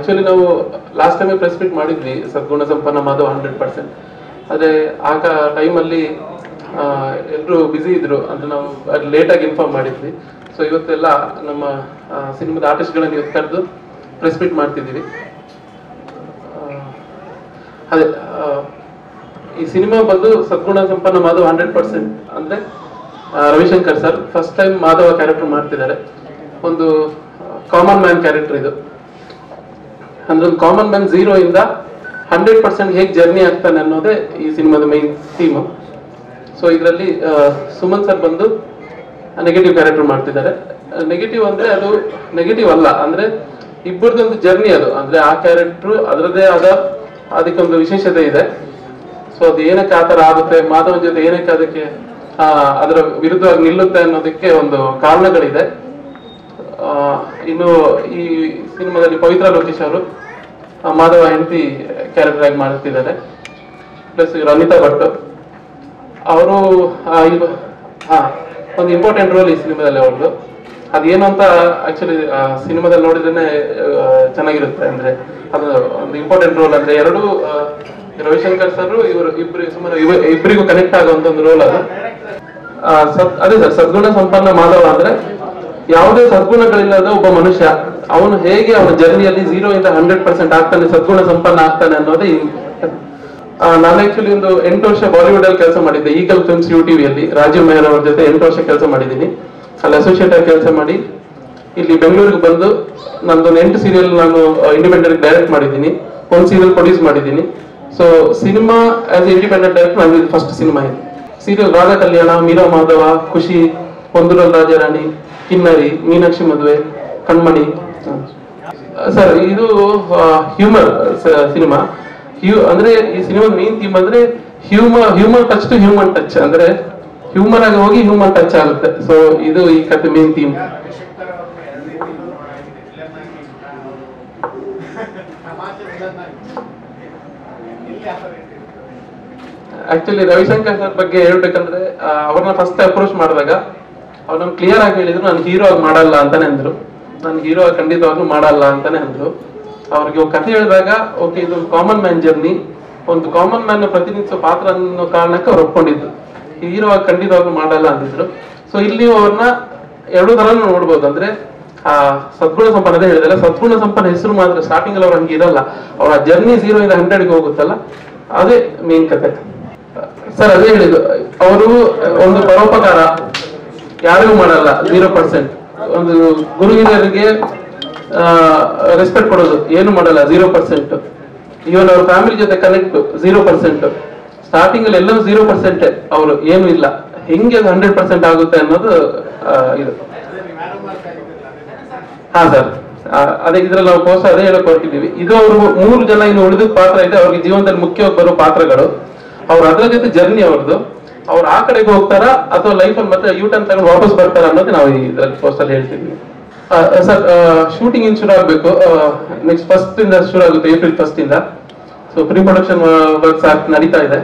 Actually ನಾವು last ಟೈಮೇ press meet ಮಾಡಿದ್ವಿ ಸದ್ಗುಣ ಸಂಪನ್ನ ಮಾಧವ್ ಹಂಡ್ರೆಡ್ ಪರ್ಸೆಂಟ್ ಆದರೆ ಆಗ ಟೈಮಲ್ಲಿ ಎಲ್ಲರೂ ಬ್ಯುಸಿ ಇದ್ರು ಅಂತ ನಾವು ಲೇಟಾಗಿ ಇನ್ಫಾರ್ಮ್ ಮಾಡಿದ್ವಿ ಸೊ ಇವತ್ತೆಲ್ಲ ನಮ್ಮ ಸಿನಿಮಾದ ಆರ್ಟಿಸ್ಟ್ಗಳನ್ನು ಇವತ್ತು ಕರೆದು ಪ್ರೆಸ್ ಮೀಟ್ ಮಾಡ್ತಿದ್ದೀವಿ ಆ, ಅದೇ ಆ, ಈ ಸಿನಿಮಾ ಬಂದು ಸದ್ಗುಣ ಸಂಪನ್ನ ಮಾಧವ್ ಹಂಡ್ರೆಡ್ ಪರ್ಸೆಂಟ್ ಅಂದ್ರೆ ಆ, Ravishankar sir first time Madhava character ಮಾಡ್ತಿದ್ದಾರೆ ಒಂದು ಕಾಮನ್ ಮ್ಯಾನ್ ಕ್ಯಾರೆಕ್ಟರ್ ಇದು ಅಂದ್ರೆ ಒಂದು ಕಾಮನ್ ಮ್ಯಾನ್ ಝೀರೋ ಇಂದ ಹಂಡ್ರೆಡ್ ಪರ್ಸೆಂಟ್ ಹೇಗೆ ಜರ್ನಿ ಆಗ್ತಾನೆ ಅನ್ನೋದೇ ಈ ಸಿನಿಮಾದ ಮೈನ್ ಥೀಮ್ ಸೊ ಇದರಲ್ಲಿ ಸುಮನ್ ಸರ್ ಬಂದು ನೆಗೆಟಿವ್ ಕ್ಯಾರೆಕ್ಟರ್ ಮಾಡ್ತಿದ್ದಾರೆ ನೆಗೆಟಿವ್ ಅಂದ್ರೆ ಅದು ನೆಗೆಟಿವ್ ಅಲ್ಲ ಅಂದ್ರೆ ಇಬ್ಬರದೊಂದು ಜರ್ನಿ ಅದು ಅಂದ್ರೆ ಆ ಕ್ಯಾರೆಕ್ಟರ್ ಅದರದೇ ಆದ ಅದಕ್ಕೊಂದು ವಿಶೇಷತೆ ಇದೆ ಸೊ ಅದು ಏನಕ್ಕೆ ಆ ಥರ ಆಗುತ್ತೆ ಮಾಧವನ್ ಜೊತೆ ಏನಕ್ಕೆ ಅದಕ್ಕೆ ಆ, ಅದರ ವಿರುದ್ಧವಾಗಿ ನಿಲ್ಲುತ್ತೆ ಅನ್ನೋದಕ್ಕೆ ಒಂದು ಕಾರಣಗಳಿದೆ ಆ, ಇನ್ನು ಈ ಸಿನಿಮಾದಲ್ಲಿ ಪವಿತ್ರ ಲೋಕೇಶ್ ಅವರು ಆ, ಮಾಧವ ಹೆಂಡತಿ ಕ್ಯಾರೆಕ್ಟರ್ ಆಗಿ ಮಾಡುತ್ತಿದ್ದಾರೆ ಪ್ಲಸ್ ಇವರು ಅನಿತಾ ಭಟ್ ಅವರು ಹಾ ಒಂದು ಇಂಪಾರ್ಟೆಂಟ್ ರೋಲ್ ಈ ಸಿನಿಮಾದಲ್ಲಿ ಅವ್ರದ್ದು ಅದೇನು ಅಂತ ಆಕ್ಚುಲಿ ಸಿನಿಮಾದಲ್ಲಿ ನೋಡಿದ್ರೆ ಚೆನ್ನಾಗಿರುತ್ತೆ ಅಂದ್ರೆ ಅದು ಒಂದು ಇಂಪಾರ್ಟೆಂಟ್ ರೋಲ್ ಅಂದ್ರೆ ಎರಡು ಆ, ರವಿಶಂಕರ್ ಸರ್ ಇವರು ಇಬ್ರು ಸುಮಾರು ಇವ- ಇಬ್ರಿಗೂ ಕನೆಕ್ಟ್ ಆಗುವಂತ ಒಂದು ರೋಲ್ ಅದು ಆ, ಸದ್- ಅದೇ ಸರ್ ಸದ್ಗುಣ ಸಂಪನ್ನ ಮಾಧವ ಅಂದ್ರೆ ಯಾವುದೇ ಸದ್ಗುಣಗಳಿಲ್ಲದ ಒಬ್ಬ ಮನುಷ್ಯ ಅವನು ಹೇಗೆ ಅವನ ಜರ್ನಿಯಲ್ಲಿ ಜೀರೋ ಇಂದ ಹಂಡ್ರೆಡ್ ಪರ್ಸೆಂಟ್ ಆಗ್ತಾನೆ ಸದ್ಗುಣ ಸಂಪನ್ನ ಆಗ್ತಾನೆ ಅನ್ನೋದೇ ಈ- ಆ, ನಾನು ಆಕ್ಚುಲಿ ಒಂದು ಎಂಟು ವರ್ಷ ಬಾಲಿವುಡ್ ಅಲ್ಲಿ ಕೆಲಸ ಮಾಡಿದ್ದೆ ಈಗಲ್ ಫಿಲ್ಮ್ಸ್ ಯು ಟಿವಿಯಲ್ಲಿ ರಾಜೀವ್ ಮೆಹರ್ ಅವ್ರ ಜೊತೆ ಎಂಟು ವರ್ಷ ಕೆಲಸ ಮಾಡಿದ್ದೀನಿ ಅಲ್ಲಿ ಅಸೋಸಿಯೇಟ್ ಆಗಿ ಕೆಲಸ ಮಾಡಿ ಇಲ್ಲಿ ಬೆಂಗಳೂರಿಗೆ ಬಂದು ನಂದೊಂದು ಎಂಟು ಸೀರಿಯಲ್ ನಾನು ಇಂಡಿಪೆಂಡೆಂಟ್ ಡೈರೆಕ್ಟ್ ಮಾಡಿದ್ದೀನಿ ಒಂದು ಸೀರಿಯಲ್ ಪ್ರೊಡ್ಯೂಸ್ ಮಾಡಿದ್ದೀನಿ so cinema as independent direct ನಂದು ಇದು ಫಸ್ಟ್ ಸಿನಿಮಾ ಇದು ಸೀರಿಯಲ್ ರಾಧಾ ಕಲ್ಯಾಣ ಮೀರಾ ಮಾಧವ ಖುಷಿ ಒಂದುರಲ್ ರಾಜಾರಾಣಿ ಕಿನ್ನರಿ ಮೀನಾಕ್ಷಿ ಮದುವೆ ಕಣ್ಮಣಿ ಸರ್ ಇದು ಹ್ಯೂಮರ್ ಸಿನಿಮಾ ಹ್ಯೂ ಅಂದ್ರೆ ಈ ಸಿನಿಮಾ ಮೇನ್ ಥೀಮ್ ಅಂದ್ರೆ humour humour touch to human touch ಅಂದ್ರೆ ಹ್ಯೂಮರ್ ಆಗಿ ಹೋಗಿ ಹ್ಯೂಮನ್ ಟಚ್ ಆಗುತ್ತೆ ಸೊ ಇದು ಈ ಕಥೆ main theme actually Ravishankar sir ಬಗ್ಗೆ ಹೇಳ್ಬೇಕಂದ್ರೆ ಆ, ಅವ್ರನ್ನ ಫಸ್ಟ್ ಅಪ್ರೋಚ್ ಮಾಡಿದಾಗ ಅವ್ರು ನಮ್ಗೆ ಕ್ಲಿಯರ್ ಆಗಿ ಹೇಳಿದ್ರು ನಾನು ಹೀರೋ ಆಗಿ ಮಾಡಲ್ಲ ಅಂತಾನೆ ಅಂದ್ರು ನಾನು ಹೀರೋ ಆಗಿ ಖಂಡಿತವಾಗ್ಲೂ ಮಾಡಲ್ಲ ಅಂತಾನೆ ಅಂದ್ರು ಅವ್ರಿಗೆ ಒಂದು ಕಥೆ ಹೇಳಿದಾಗ ಓಕೆ ಇದು ಕಾಮನ್ ಮ್ಯಾನ್ ಜರ್ನಿ ಒಂದು ಕಾಮನ್ ಮ್ಯಾನ್ ಪ್ರತಿನಿಧಿಸೋ ಪಾತ್ರ ಅನ್ನೋ ಕಾರಣಕ್ಕೆ ಅವ್ರು ಒಪ್ಕೊಂಡಿದ್ದು ಹೀರೋ ಆಗಿ ಖಂಡಿತವಾಗ್ಲೂ ಮಾಡಲ್ಲ ಅಂದಿದ್ರು ಸೊ ಇಲ್ಲಿ ನೀವು ಅವ್ರನ್ನ ಎರಡು ತರ ನೋಡ್ಬೋದು ಅಂದ್ರೆ ಆ ಸದ್ಗುಣ ಸಂಪನ್ನ ಅದೇ ಹೇಳಿದಲ್ಲ ಸದ್ಗುಣ ಸಂಪನ್ನ ಹೆಸರು ಮಾತ್ರ ಸ್ಟಾರ್ಟಿಂಗ್ ಅಲ್ಲಿ ಅವ್ರು ಹಂಗೆ ಇರಲ್ಲ ಅವರ ಜರ್ನಿ ಜೀರೋ ಇಂದ ಹಂಡ್ರೆಡ್ಗೆ ಹೋಗುತ್ತಲ್ಲ ಅದೇ ಮೇನ್ ಕತೆ ಸರ್ ಅದೇ ಹೇಳಿದ್ದು ಅವರು ಒಂದು ಪರೋಪಕಾರ ಯಾರಿಗೂ ಮಾಡಲ್ಲ ಜೀರೋ ಪರ್ಸೆಂಟ್ ಒಂದು ಗುರು ಹಿರಿಯರಿಗೆ ರೆಸ್ಪೆಕ್ಟ್ ಕೊಡೋದು ಏನು ಮಾಡಲ್ಲ ಜೀರೋ ಪರ್ಸೆಂಟ್ ಇವನ್ ಅವ್ರ ಫ್ಯಾಮಿಲಿ ಜೊತೆ ಕನೆಕ್ಟ್ ಜೀರೋ ಪರ್ಸೆಂಟ್ ಸ್ಟಾರ್ಟಿಂಗ್ ಅಲ್ಲಿ ಎಲ್ಲರೂ ಜೀರೋ ಪರ್ಸೆಂಟ್ ಅವರು ಏನು ಇಲ್ಲ ಹೆಂಗೆ ಹಂಡ್ರೆಡ್ ಪರ್ಸೆಂಟ್ ಆಗುತ್ತೆ ಅನ್ನೋದು ಆ, ಇದು ಹಾ ಸರ್ ಅದೇ ಇದ್ರಲ್ಲಿ ನಾವು ಕೋರ್ಸ್ ಅದೇ ಹೇಳಕ್ ಹೊರಟಿದ್ದೀವಿ ಇದು ಅವರು ಮೂರು ಜನ ಇನ್ನು ಉಳಿದ ಪಾತ್ರ ಇದೆ ಅವ್ರಿಗೆ ಜೀವನದಲ್ಲಿ ಮುಖ್ಯವಾಗಿ ಬರೋ ಪಾತ್ರಗಳು ಅವ್ರ ಅದ್ರ ಜೊತೆ ಜರ್ನಿ ಅವ್ರದ್ದು ಅವ್ರು ಆ ಕಡೆಗೆ ಹೋಗ್ತಾರಾ ಅಥವಾ ಲೈಫಲ್ಲಿ ಮತ್ತೆ ಯೂ ಟರ್ನ್ ತಗೊಂಡು ವಾಪಸ್ ಬರ್ತಾರ ಅನ್ನೋದು ನಾವು ಇದ್ರಲ್ಲಿ ಪೋಸ್ಟ್ ಅಲ್ಲಿ ಹೇಳ್ತಿದ್ವಿ ಸರ್ ಶೂಟಿಂಗ್ ಇನ್ ಶುರು ಆಗಬೇಕು ನೆಕ್ಸ್ಟ್ ಫಸ್ಟ್ ಇಂದ ಶುರು ಆಗುತ್ತೆ ಏಪ್ರಿಲ್ ಫಸ್ಟ್ ಇಂದ ಸೊ ಪ್ರೀ ಪ್ರೊಡಕ್ಷನ್ ವರ್ಕ್ಸ್ ನಡೀತಾ ಇದೆ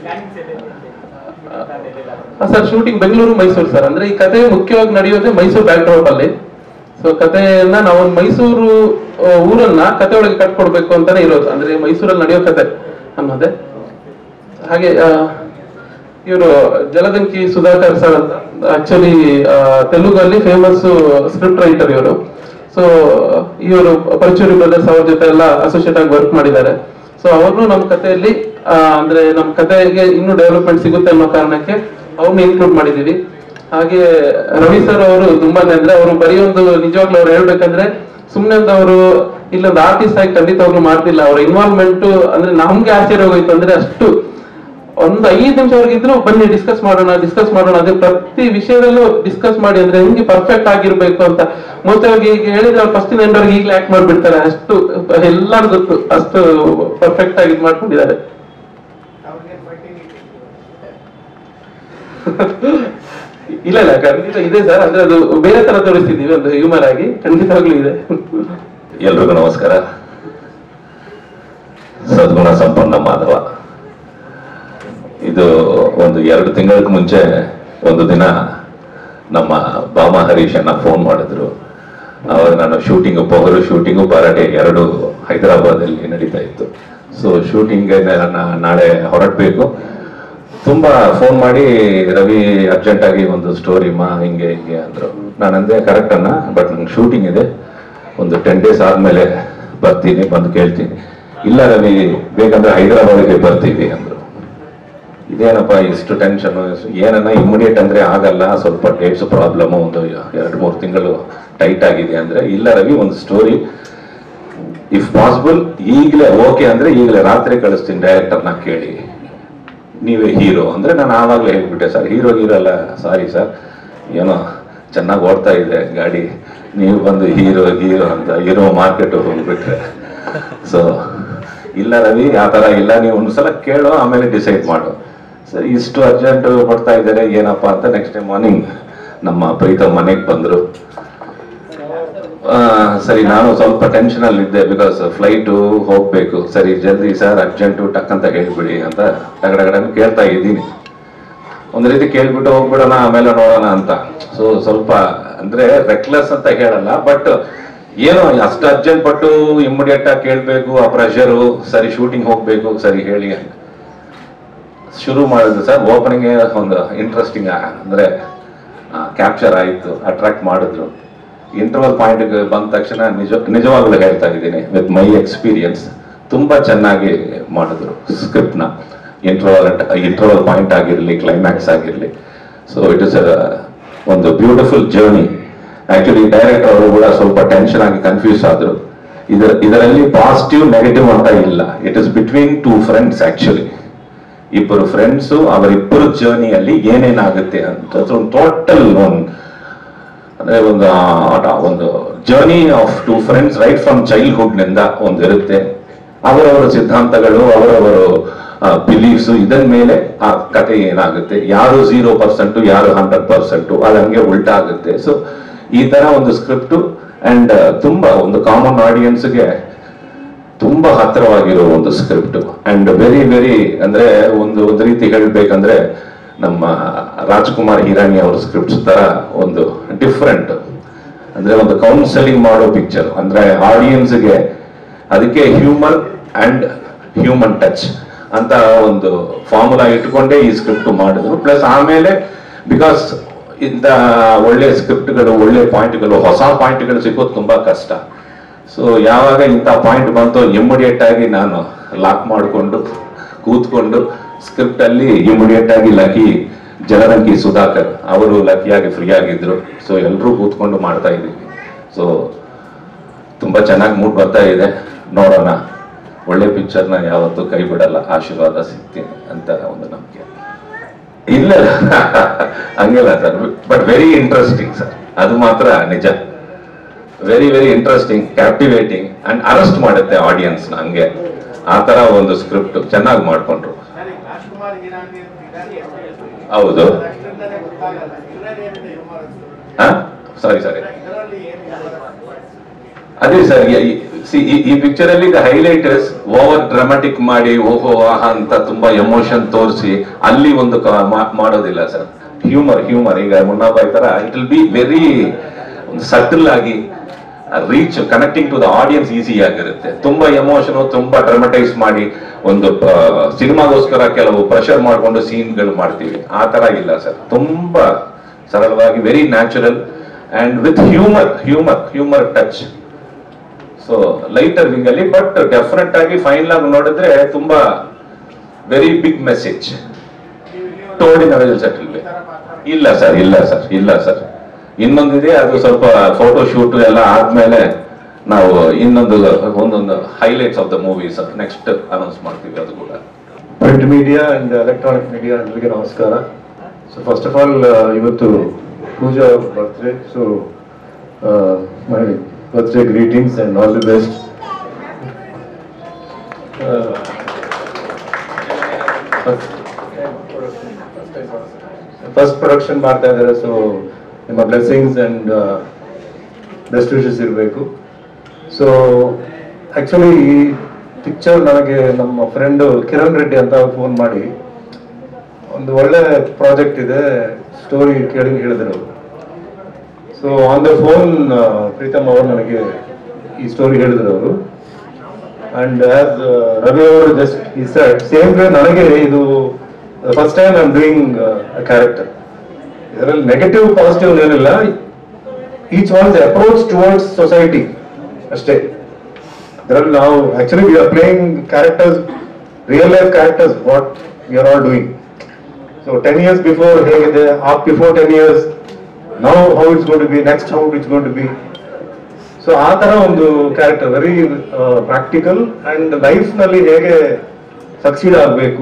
sir shooting Bengaluru Mysuru sir ಅಂದ್ರೆ ಈ ಕಥೆ ಮುಖ್ಯವಾಗಿ ನಡೆಯೋದೇ ಮೈಸೂರು ಬ್ಯಾಕ್ ಡ್ರಾಪ್ ಅಲ್ಲಿ ಸೊ ಕಥೆಯನ್ನ ನಾವು ಒಂದು ಮೈಸೂರು ಆ, ಊರನ್ನ ಕತೆ ಒಳಗೆ ಕಟ್ಕೊಡ್ಬೇಕು ಅಂತಾನೆ ಇರೋದು ಅಂದ್ರೆ ಮೈಸೂರಲ್ಲಿ ನಡೆಯೋ ಕತೆ ಅನ್ನೋದೇ ಹಾಗೆ ಇವರು ಜಲದಂಕಿ ಸುಧಾಕರ್ ಸರ್ ಅಂತ ಆಕ್ಚುಲಿ ತೆಲುಗಲ್ಲಿ ಫೇಮಸ್ ಸ್ಕ್ರಿಪ್ಟ್ ರೈಟರ್ ಇವರು ಸೊ ಇವರು ಪರಚೂರಿ ಬ್ರದರ್ಸ್ ಅವ್ರ ಜೊತೆ ಎಲ್ಲ ಅಸೋಸಿಯೇಟ್ ಆಗಿ ವರ್ಕ್ ಮಾಡಿದ್ದಾರೆ ಸೊ ಅವ್ರನ್ನು ನಮ್ಮ ಕಥೆಯಲ್ಲಿ ಆ, ಅಂದ್ರೆ ನಮ್ಮ ಕಥೆಗೆ ಇನ್ನೂ ಡೆವಲಪ್ಮೆಂಟ್ ಸಿಗುತ್ತೆ ಅನ್ನೋ ಕಾರಣಕ್ಕೆ ಅವ್ರನ್ನ ಇನ್ಕ್ಲೂಡ್ ಮಾಡಿದೀವಿ ಹಾಗೆ ರವಿ ಸರ್ ಅವರು ತುಂಬಾನೇ ಅಂದ್ರೆ ಅವರು ಬರೀ ಒಂದು ನಿಜವಾಗ್ಲೂ ಅವ್ರು ಹೇಳ್ಬೇಕಂದ್ರೆ ಸುಮ್ನೆ ಒಂದು ಅವರು ಇಲ್ಲೊಂದು ಆರ್ಟಿಸ್ಟ್ ಆಗಿ ಖಂಡಿತವಾಗ್ಲೂ ಮಾಡ್ತಿಲ್ಲ ಅವ್ರ ಇನ್ವಾಲ್ವ್ಮೆಂಟ್ ಅಂದ್ರೆ ನಮ್ಗೆ ಆಶ್ಚರ್ಯ ಹೋಗೋಯ್ತು ಅಂದ್ರೆ ಅಷ್ಟು ಒಂದು ಐದು ನಿಮಿಷವರೆಗೆ ಇದ್ರು ಬನ್ನಿ ಡಿಸ್ಕಸ್ ಮಾಡೋಣ ಡಿಸ್ಕಸ್ ಮಾಡೋಣ ಅದೇ ಪ್ರತಿ ವಿಷಯದಲ್ಲೂ ಡಿಸ್ಕಸ್ ಮಾಡಿ ಅಂದ್ರೆ ಹೆಂಗೆ ಪರ್ಫೆಕ್ಟ್ ಆಗಿರ್ಬೇಕು ಅಂತ ಮೊದಲಾಗಿ ಈಗ ಹೇಳಿದ್ರೆ ಅವ್ರು ಫಸ್ಟ್ ಎಂಡವ್ರಿಗೆ ಈಗಲೇ ಆಕ್ಟ್ ಮಾಡ್ಬಿಡ್ತಾರೆ ಅಷ್ಟು ಎಲ್ಲರೂ ಗೊತ್ತು ಅಷ್ಟು ಪರ್ಫೆಕ್ಟ್ ಆಗಿ ಇದ್ ಮಾಡ್ಕೊಂಡಿದ್ದಾರೆ ಇಲ್ಲ ಇಲ್ಲ ಖಂಡಿತ ಇದೆ ಸರ್ ಅಂದ್ರೆ ಅದು ಬೇರೆ ತರ ತೋರಿಸ್ತಿದೀವಿ ಒಂದು ಹ್ಯೂಮರ್ ಆಗಿ ಖಂಡಿತವಾಗ್ಲೂ ಇದೆ ಎಲ್ರಿಗೂ ನಮಸ್ಕಾರ ಸದ್ಗುಣ ಸಂಪನ್ನ ಮಾಧವ ಇದು ಒಂದು ಎರಡು ತಿಂಗಳ ಮುಂಚೆ ಒಂದು ದಿನ ನಮ್ಮ ಬಾಮ ಹರೀಶ್ ಅನ್ನ ಫೋನ್ ಮಾಡಿದ್ರು ಅವಾಗ ನಾನು ಶೂಟಿಂಗ್ ಪೊಗರು ಶೂಟಿಂಗು ಪರಾಟೆ ಎರಡು ಹೈದರಾಬಾದಲ್ಲಿ ನಡೀತಾ ಇತ್ತು ಸೊ ಶೂಟಿಂಗ್ ನಾಳೆ ಹೊರಡಬೇಕು ತುಂಬಾ ಫೋನ್ ಮಾಡಿ ರವಿ ಅರ್ಜೆಂಟ್ ಆಗಿ ಒಂದು ಸ್ಟೋರಿ ಮಾ ಹಿಂಗೆ ಹಿಂಗೆ ಅಂದ್ರು ನಾನು ಅಂದೆ ಕರೆಕ್ಟ್ ಅನ್ನ ಬಟ್ ನಂಗೆ ಶೂಟಿಂಗ್ ಇದೆ ಒಂದು ಟೆನ್ ಡೇಸ್ ಆದ್ಮೇಲೆ ಬರ್ತೀನಿ ಬಂದು ಕೇಳ್ತೀನಿ ಇಲ್ಲ ರವಿ ಬೇಕಂದ್ರೆ ಹೈದರಾಬಾದ್ಗೆ ಬರ್ತೀವಿ ಅಂದ್ರು ಇದೇನಪ್ಪ ಇಷ್ಟು ಟೆನ್ಷನ್ ಏನನ್ನ ಇಮಿಡಿಯೇಟ್ ಅಂದ್ರೆ ಆಗಲ್ಲ ಸ್ವಲ್ಪ ಡೇಟ್ಸ್ ಪ್ರಾಬ್ಲಮ್ ಒಂದು ಎರಡು ಮೂರು ತಿಂಗಳು ಟೈಟ್ ಆಗಿದೆ ಅಂದ್ರೆ ಇಲ್ಲ ರವಿ ಒಂದು ಸ್ಟೋರಿ ಇಫ್ ಪಾಸಿಬಲ್ ಈಗಲೇ ಓಕೆ ಅಂದ್ರೆ ಈಗಲೇ ರಾತ್ರಿ ಕಳಿಸ್ತೀನಿ ಡೈರೆಕ್ಟರ್ನ ಕೇಳಿ ನೀವೇ ಹೀರೋ ಅಂದ್ರೆ ನಾನು ಆವಾಗಲೇ ಹೇಳ್ಬಿಟ್ಟೆ ಸರ್ ಹೀರೋ ಹೀರಲ್ಲ ಸಾರಿ ಸರ್ ಏನೋ ಚೆನ್ನಾಗಿ ಓಡ್ತಾ ಇದೆ ಗಾಡಿ ನೀವು ಬಂದು ಹೀರೋ ಹೀರೋ ಅಂತ ಹೀರೋ ಮಾರ್ಕೆಟ್ ಹೋಗ್ಬಿಟ್ರೆ ಸೊ ಇಲ್ಲ ರವಿ ಆ ಥರ ಇಲ್ಲ ನೀವು ಒಂದ್ಸಲ ಕೇಳೋ ಆಮೇಲೆ ಡಿಸೈಡ್ ಮಾಡು ಸರಿ ಇಷ್ಟು ಅರ್ಜೆಂಟ್ ಕೊಡ್ತಾ ಇದ್ದಾರೆ ಏನಪ್ಪ ಅಂತ ನೆಕ್ಸ್ಟ್ ಟೈಮ್ ಮಾರ್ನಿಂಗ್ ನಮ್ಮ ಪ್ರೀತಮ್ ಮನೆಗೆ ಬಂದರು ಆ, ಸರಿ ನಾನು ಸ್ವಲ್ಪ ಟೆನ್ಷನ್ ಅಲ್ಲಿ ಇದ್ದೆ ಬಿಕಾಸ್ ಫ್ಲೈಟು ಹೋಗ್ಬೇಕು ಸರಿ ಜಲ್ದಿ ಸರ್ ಅರ್ಜೆಂಟು ಟಕ್ ಅಂತ ಹೇಳ್ಬಿಡಿ ಅಂತ ಟಗಡಗಡನ್ ಕೇಳ್ತಾ ಇದ್ದೀನಿ ಒಂದ್ ರೀತಿ ಕೇಳ್ಬಿಟ್ಟು ಹೋಗ್ಬಿಡೋಣ ಆಮೇಲೆ ನೋಡೋಣ ಅಂತ ಸೊ ಸ್ವಲ್ಪ ಅಂದ್ರೆ ರೆಕ್ಲೆಸ್ ಅಂತ ಹೇಳಲ್ಲ ಬಟ್ ಏನೋ ಅಷ್ಟು ಅರ್ಜೆಂಟ್ ಪಟ್ಟು ಇಮಿಡಿಯೇಟ್ ಆಗಿ ಕೇಳ್ಬೇಕು ಆ ಪ್ರೆಷರು ಸರಿ ಶೂಟಿಂಗ್ ಹೋಗ್ಬೇಕು ಸರಿ ಹೇಳಿ ಅಂತ ಶುರು ಮಾಡಿದ್ರು ಸರ್ ಓಪನಿಂಗ್ ಒಂದು ಇಂಟ್ರೆಸ್ಟಿಂಗ್ ಅಂದ್ರೆ ಕ್ಯಾಪ್ಚರ್ ಆಯಿತು ಅಟ್ರಾಕ್ಟ್ ಮಾಡಿದ್ರು ಇಂಟರ್ವಲ್ ಪಾಯಿಂಟ್ಗೆ ಬಂದ ತಕ್ಷಣ ನಿಜ ನಿಜವಾಗ್ಲೂ ಹೇಳ್ತಾ ಇದ್ದೀನಿ ವಿತ್ ಮೈ ಎಕ್ಸ್ಪೀರಿಯನ್ಸ್ ತುಂಬಾ ಚೆನ್ನಾಗಿ ಮಾಡಿದ್ರು ಸ್ಕ್ರಿಪ್ಟ್ನ ಇಂಟರ್ವಲ್ ಇಂಟರ್ವಲ್ ಪಾಯಿಂಟ್ ಆಗಿರಲಿ ಕ್ಲೈಮ್ಯಾಕ್ಸ್ ಆಗಿರಲಿ ಸೊ ಇಟ್ ಇಸ್ ಒಂದು ಬ್ಯೂಟಿಫುಲ್ ಜರ್ನಿ ಆಕ್ಚುಲಿ ಡೈರೆಕ್ಟರ್ ಅವರು ಕೂಡ ಸ್ವಲ್ಪ ಟೆನ್ಷನ್ ಆಗಿ ಕನ್ಫ್ಯೂಸ್ ಆದ್ರು ಇದರ ಇದರಲ್ಲಿ ಪಾಸಿಟಿವ್ ನೆಗೆಟಿವ್ ಅಂತ ಇಲ್ಲ it is between two friends actually ಇಬ್ಬರು ಫ್ರೆಂಡ್ಸು ಅವರಿಬ್ಬರು ಜರ್ನಿಯಲ್ಲಿ ಏನೇನಾಗುತ್ತೆ ಅಂತ ಒಂದು ಟೋಟಲ್ ಒಂದು ಅಂದ್ರೆ ಒಂದು ಆಟ ಒಂದು journey of two friends right from childhood ನಿಂದ ಒಂದು ಇರುತ್ತೆ ಅವರವರ ಸಿದ್ಧಾಂತಗಳು ಅವರವರು ಬಿಲೀಫ್ಸ್ ಇದನ್ ಮೇಲೆ ಆ ಕತೆ ಏನಾಗುತ್ತೆ ಯಾರು ಝೀರೋ ಪರ್ಸೆಂಟ್ ಯಾರು ಹಂಡ್ರೆಡ್ ಪರ್ಸೆಂಟ್ ಅದು ಹಂಗೆ ಉಲ್ಟಾ ಆಗುತ್ತೆ ಸೊ ಈ ತರ ಒಂದು ಸ್ಕ್ರಿಪ್ಟ್ ಅಂಡ್ ತುಂಬಾ ಒಂದು ಕಾಮನ್ ಆಡಿಯನ್ಸ್ಗೆ ತುಂಬಾ ಹತ್ತಿರವಾಗಿರೋ ಒಂದು ಸ್ಕ್ರಿಪ್ಟ್ ಅಂಡ್ ವೆರಿ ವೆರಿ ಅಂದ್ರೆ ಒಂದು ಒಂದು ರೀತಿ ಹೇಳ್ಬೇಕಂದ್ರೆ ನಮ್ಮ ರಾಜ್ಕುಮಾರ್ ಹಿರಾನಿ ಅವರ ಸ್ಕ್ರಿಪ್ಟ್ಸ್ ತರ ಒಂದು ಡಿಫ್ರೆಂಟ್ ಅಂದ್ರೆ ಒಂದು ಕೌನ್ಸೆಲಿಂಗ್ ಮಾಡೋ ಪಿಕ್ಚರ್ ಅಂದ್ರೆ ಆಡಿಯನ್ಸ್ಗೆ ಅದಕ್ಕೆ ಹ್ಯೂಮನ್ ಅಂಡ್ ಹ್ಯೂಮನ್ ಟಚ್ ಅಂತ ಒಂದು ಫಾರ್ಮುಲಾ ಇಟ್ಕೊಂಡೇ ಈ ಸ್ಕ್ರಿಪ್ಟ್ ಮಾಡಿದ್ರು ಪ್ಲಸ್ ಆಮೇಲೆ ಬಿಕಾಸ್ ಇಂಥ ಒಳ್ಳೆ ಸ್ಕ್ರಿಪ್ಟ್ಗಳು ಒಳ್ಳೆ ಪಾಯಿಂಟ್ಗಳು ಹೊಸ ಪಾಯಿಂಟ್ಗಳು ಸಿಗೋದು ತುಂಬಾ ಕಷ್ಟ ಸೊ ಯಾವಾಗ ಇಂಥ ಪಾಯಿಂಟ್ ಬಂತು ಇಮಿಡಿಯೇಟ್ ಆಗಿ ನಾನು ಲಾಕ್ ಮಾಡಿಕೊಂಡು ಕೂತ್ಕೊಂಡು ಸ್ಕ್ರಿಪ್ಟ್ ಅಲ್ಲಿ ಇಮಿಡಿಯೇಟ್ ಆಗಿ ಲಕ್ಕಿ ಜಲರಂಕಿ ಸುಧಾಕರ್ ಅವರು ಲಕ್ಕಿಯಾಗಿ ಫ್ರೀ ಆಗಿದ್ರು ಸೊ ಎಲ್ಲರೂ ಕೂತ್ಕೊಂಡು ಮಾಡ್ತಾ ಇದ್ದೀವಿ ಸೊ ತುಂಬಾ ಚೆನ್ನಾಗಿ ಮೂಡ್ ಬರ್ತಾ ಇದೆ ನೋಡೋಣ ಒಳ್ಳೆ ಪಿಕ್ಚರ್ನ ಯಾವತ್ತೂ ಕೈ ಬಿಡಲ್ಲ ಆಶೀರ್ವಾದ ಸಿಗ್ತೀನಿ ಅಂತ ಒಂದು ನಂಬಿಕೆ ಇಲ್ಲ ಹಂಗಿಲ್ಲ sir but very interesting sir ಅದು ಮಾತ್ರ ನಿಜ very very interesting captivating and arrest ಮಾಡುತ್ತೆ ಆಡಿಯನ್ಸ್ ಹಂಗೆ ಆ ತರ ಒಂದು ಸ್ಕ್ರಿಪ್ಟ್ ಚೆನ್ನಾಗಿ ಮಾಡ್ಕೊಂಡ್ರು ರಾಜ್ಕುಮಾರ್ ಹಿರಾನಿ ಅಂತ ಹಿರಾನಿ ಅಂತ ಹೇಳ್ತೀವಿ. ಹೌದು ಅಷ್ಟರಿಂದಲೇ ಗೊತ್ತಾಗಲ್ಲ ಇದರಲ್ಲಿ ಏನಿದೆ humor ಅಂತ. ಹಾ ಸಾರಿ ಸಾರಿ ಇದರಲ್ಲಿ ಏನು humor ಅಂತ. ಅದೇ ಸರ್ ಈ ಪಿಕ್ಚರ್ ಅಲ್ಲಿ ಹೈಲೈಟ್ ಓವರ್ ಡ್ರಾಮಾಟಿಕ್ ಮಾಡಿ ಓಹೋ ಆಹಾ ಅಂತ ತುಂಬಾ ಎಮೋಷನ್ ತೋರಿಸಿ ಅಲ್ಲಿ ಒಂದು ಕ- ಮಾ- ಮಾಡೋದಿಲ್ಲ ಸರ್ ಹ್ಯೂಮರ್ ಹ್ಯೂಮರ್ ಈಗ ಮುನ್ನಾಬಾಯ್ ತರ it will be very subtle ಆಗಿ reach connecting to the audience easy ಆಗಿರುತ್ತೆ ತುಂಬಾ ಎಮೋಷನ್ ತುಂಬಾ ಡ್ರಾಮಟೈಸ್ ಮಾಡಿ ಒಂದು ಸಿನಿಮಾಗೋಸ್ಕರ ಕೆಲವು ಪ್ರೆಷರ್ ಮಾಡಿಕೊಂಡು ಸೀನ್ಗಳು ಮಾಡ್ತೀವಿ ಆ ತರ ಇಲ್ಲ ಸರ್ ತುಂಬಾ ಸರಳವಾಗಿ very natural and with humour humour humour touch so lighter wing ಅಲ್ಲಿ ಬಟ್ ಡೆಫಿನೆಟ್ ಆಗಿ ಫೈನಲ್ ಆಗಿ ನೋಡಿದ್ರೆ ತುಂಬಾ ವೆರಿ ಬಿಗ್ ಮೆಸೇಜ್ ನೀವು ಇಲ್ಲಿ ಒಂದು ಟೋಲ್ಡ್ ಇನ್ ಅವೆಲ್ ಸೆಟಲ್ ಈ ಥರ ಮಾತ್ರ ಇಲ್ಲ ಸರ್ ಇಲ್ಲ ಸರ್ ಇಲ್ಲ ಸರ್ ಇನ್ನೊಂದಿದೆ ಅದು ಸ್ವಲ್ಪ ಫೋಟೋ ಶೂಟ್ ಎಲ್ಲ ಆದ್ಮೇಲೆ ನಾವು ಇನ್ನೊಂದು ಒಂದೊಂದು highlights of the movies next announce ಮಾಡ್ತೀವಿ ಅದು ಕೂಡ print media and electronic media ಎಲ್ಲರಿಗೆ ನಮಸ್ಕಾರ ಸೊ ಫಸ್ಟ್ ಆಫ್ ಆಲ್ ಇವತ್ತು ಪೂಜಾ ಅವ್ರ birthday so my birthday greetings and all the best first production ಮಾಡ್ತಾ ಇದ್ದಾರೆ ಸೊ ನಿಮ್ಮ ಬ್ಲೆಸ್ಸಿಂಗ್ಸ್ ಅಂಡ್ ಬೆಸ್ಟ್ ವಿಶಸ್ ಇರಬೇಕು ಸೊ ಆಕ್ಚುಲಿ ಈ ಪಿಕ್ಚರ್ ನನಗೆ ನಮ್ಮ ಫ್ರೆಂಡ್ ಕಿರಣ್ ರೆಡ್ಡಿ ಅಂತ ಫೋನ್ ಮಾಡಿ ಒಂದು ಒಳ್ಳೆ ಪ್ರಾಜೆಕ್ಟ್ ಇದೆ ಸ್ಟೋರಿ ಕೇಳಿ ಹೇಳಿದರು so on the phone Preetham ಅವರು ನನಗೆ ಈ ಸ್ಟೋರಿ ಹೇಳಿದ್ರು ಅವರು ಅಂಡ್ ಆಸ್ ರವಿ ಅವರು just he said same way ನನಗೆ ಇದು first time I am doing character ಇದರಲ್ಲಿ ನೆಗೆಟಿವ್ ಪಾಸಿಟಿವ್ ಏನಿಲ್ಲ each one's approach towards society ಅಷ್ಟೇ ಇದರಲ್ಲಿ ನಾವು actually we are playing characters real life characters what we are all doing so ten years before ಹೇಗಿದೆ of before ten years now how it's gonna be next how it's gonna be so ಆ ತರ ಒಂದು character very practical and life ನಲ್ಲಿ ಹೇಗೆ succeed ಆಗಬೇಕು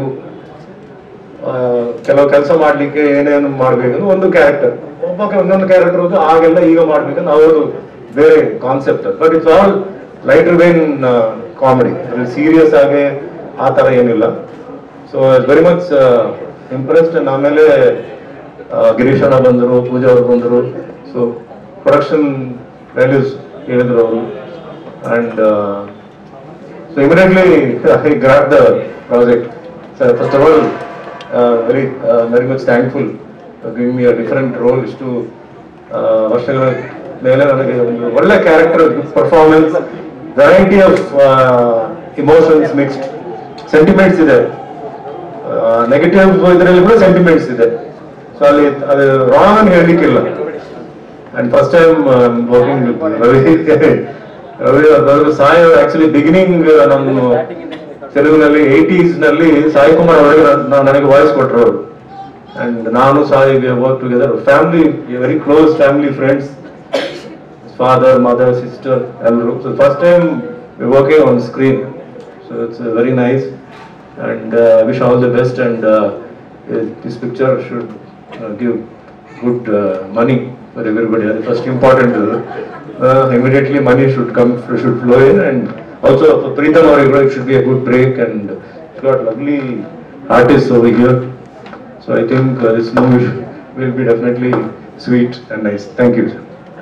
ಕೆಲವು ಕೆಲಸ ಮಾಡ್ಲಿಕ್ಕೆ ಏನೇನು ಮಾಡ್ಬೇಕು ಒಂದು ಕ್ಯಾರೆಕ್ಟರ್ ಒಬ್ಬಕ್ಕೆ ಒಂದೊಂದು ಕ್ಯಾರೆಕ್ಟರ್ ಹೋದು ಆಗೆಲ್ಲ ಈಗ ಮಾಡ್ಬೇಕಂದ್ರೆ ಅವ್ರದ್ದು ಬೇರೆ concept but it's all lighter vein comedy serious ಆಗಿ ಆ ತರ ಏನಿಲ್ಲ ಸೊ ವೆರಿ ಮಚ್ ಇಂಪ್ರೆಸ್ಡ್ ಆಮೇಲೆ ಆ, ಗಿರೀಶ್ ಅಣ್ಣ ಬಂದರು ಪೂಜಾ ಅವರು ಬಂದರು ಸೊ ಪ್ರೊಡಕ್ಷನ್ ವ್ಯಾಲ್ಯೂಸ್ ಹೇಳಿದ್ರು ಅವರು and so immediately I grab the project sir first of all very very much thankful give me a different role ಇಷ್ಟು ಆ, ವರ್ಷಗಳ ಮೇಲೆ ನನಗೆ ಒಂದು ಒಳ್ಳೆ character performance variety of emotions mixed sentiments ಇದೆ ನೆಗೆಟಿವ್ ಇದರಲ್ಲಿ ಕೂಡ ಸೆಂಟಿಮೆಂಟ್ಸ್ ಇದೆ ಸೊ ಅಲ್ಲಿ ಅದು ರಾಂಗ್ ಅಂತ ಹೇಳಲಿಕ್ಕಿಲ್ಲ and first time working Ravi Ravi ಅವರು ಸಾಯಿ ಆಕ್ಚುಲಿ ಬಿಗಿನಿಂಗ್ ನಮ್ಮ ತೆಲುಗಿನಲ್ಲಿ ಏಯ್ಟೀಸ್ ನಲ್ಲಿ ಸಾಯಿ ಕುಮಾರ್ ಅವರಿಗೆ ನ- ನನಗೆ ವಾಯ್ಸ್ ಕೊಟ್ಟರು ಅವರು ಅಂಡ್ ನಾನು Sai work together family very close family friends father mother sister ಎಲ್ಲರೂ so first time working on screen so it's very nice and uh, wish all the best and uh, this picture should uh, give good uh, money for everybody. That's the first important. Uh, immediately money should come, should flow in and also for Preetham Auriga, it should be a good break and she's got lovely artists over here. So I think uh, this movie will be definitely sweet and nice. Thank you. Sir.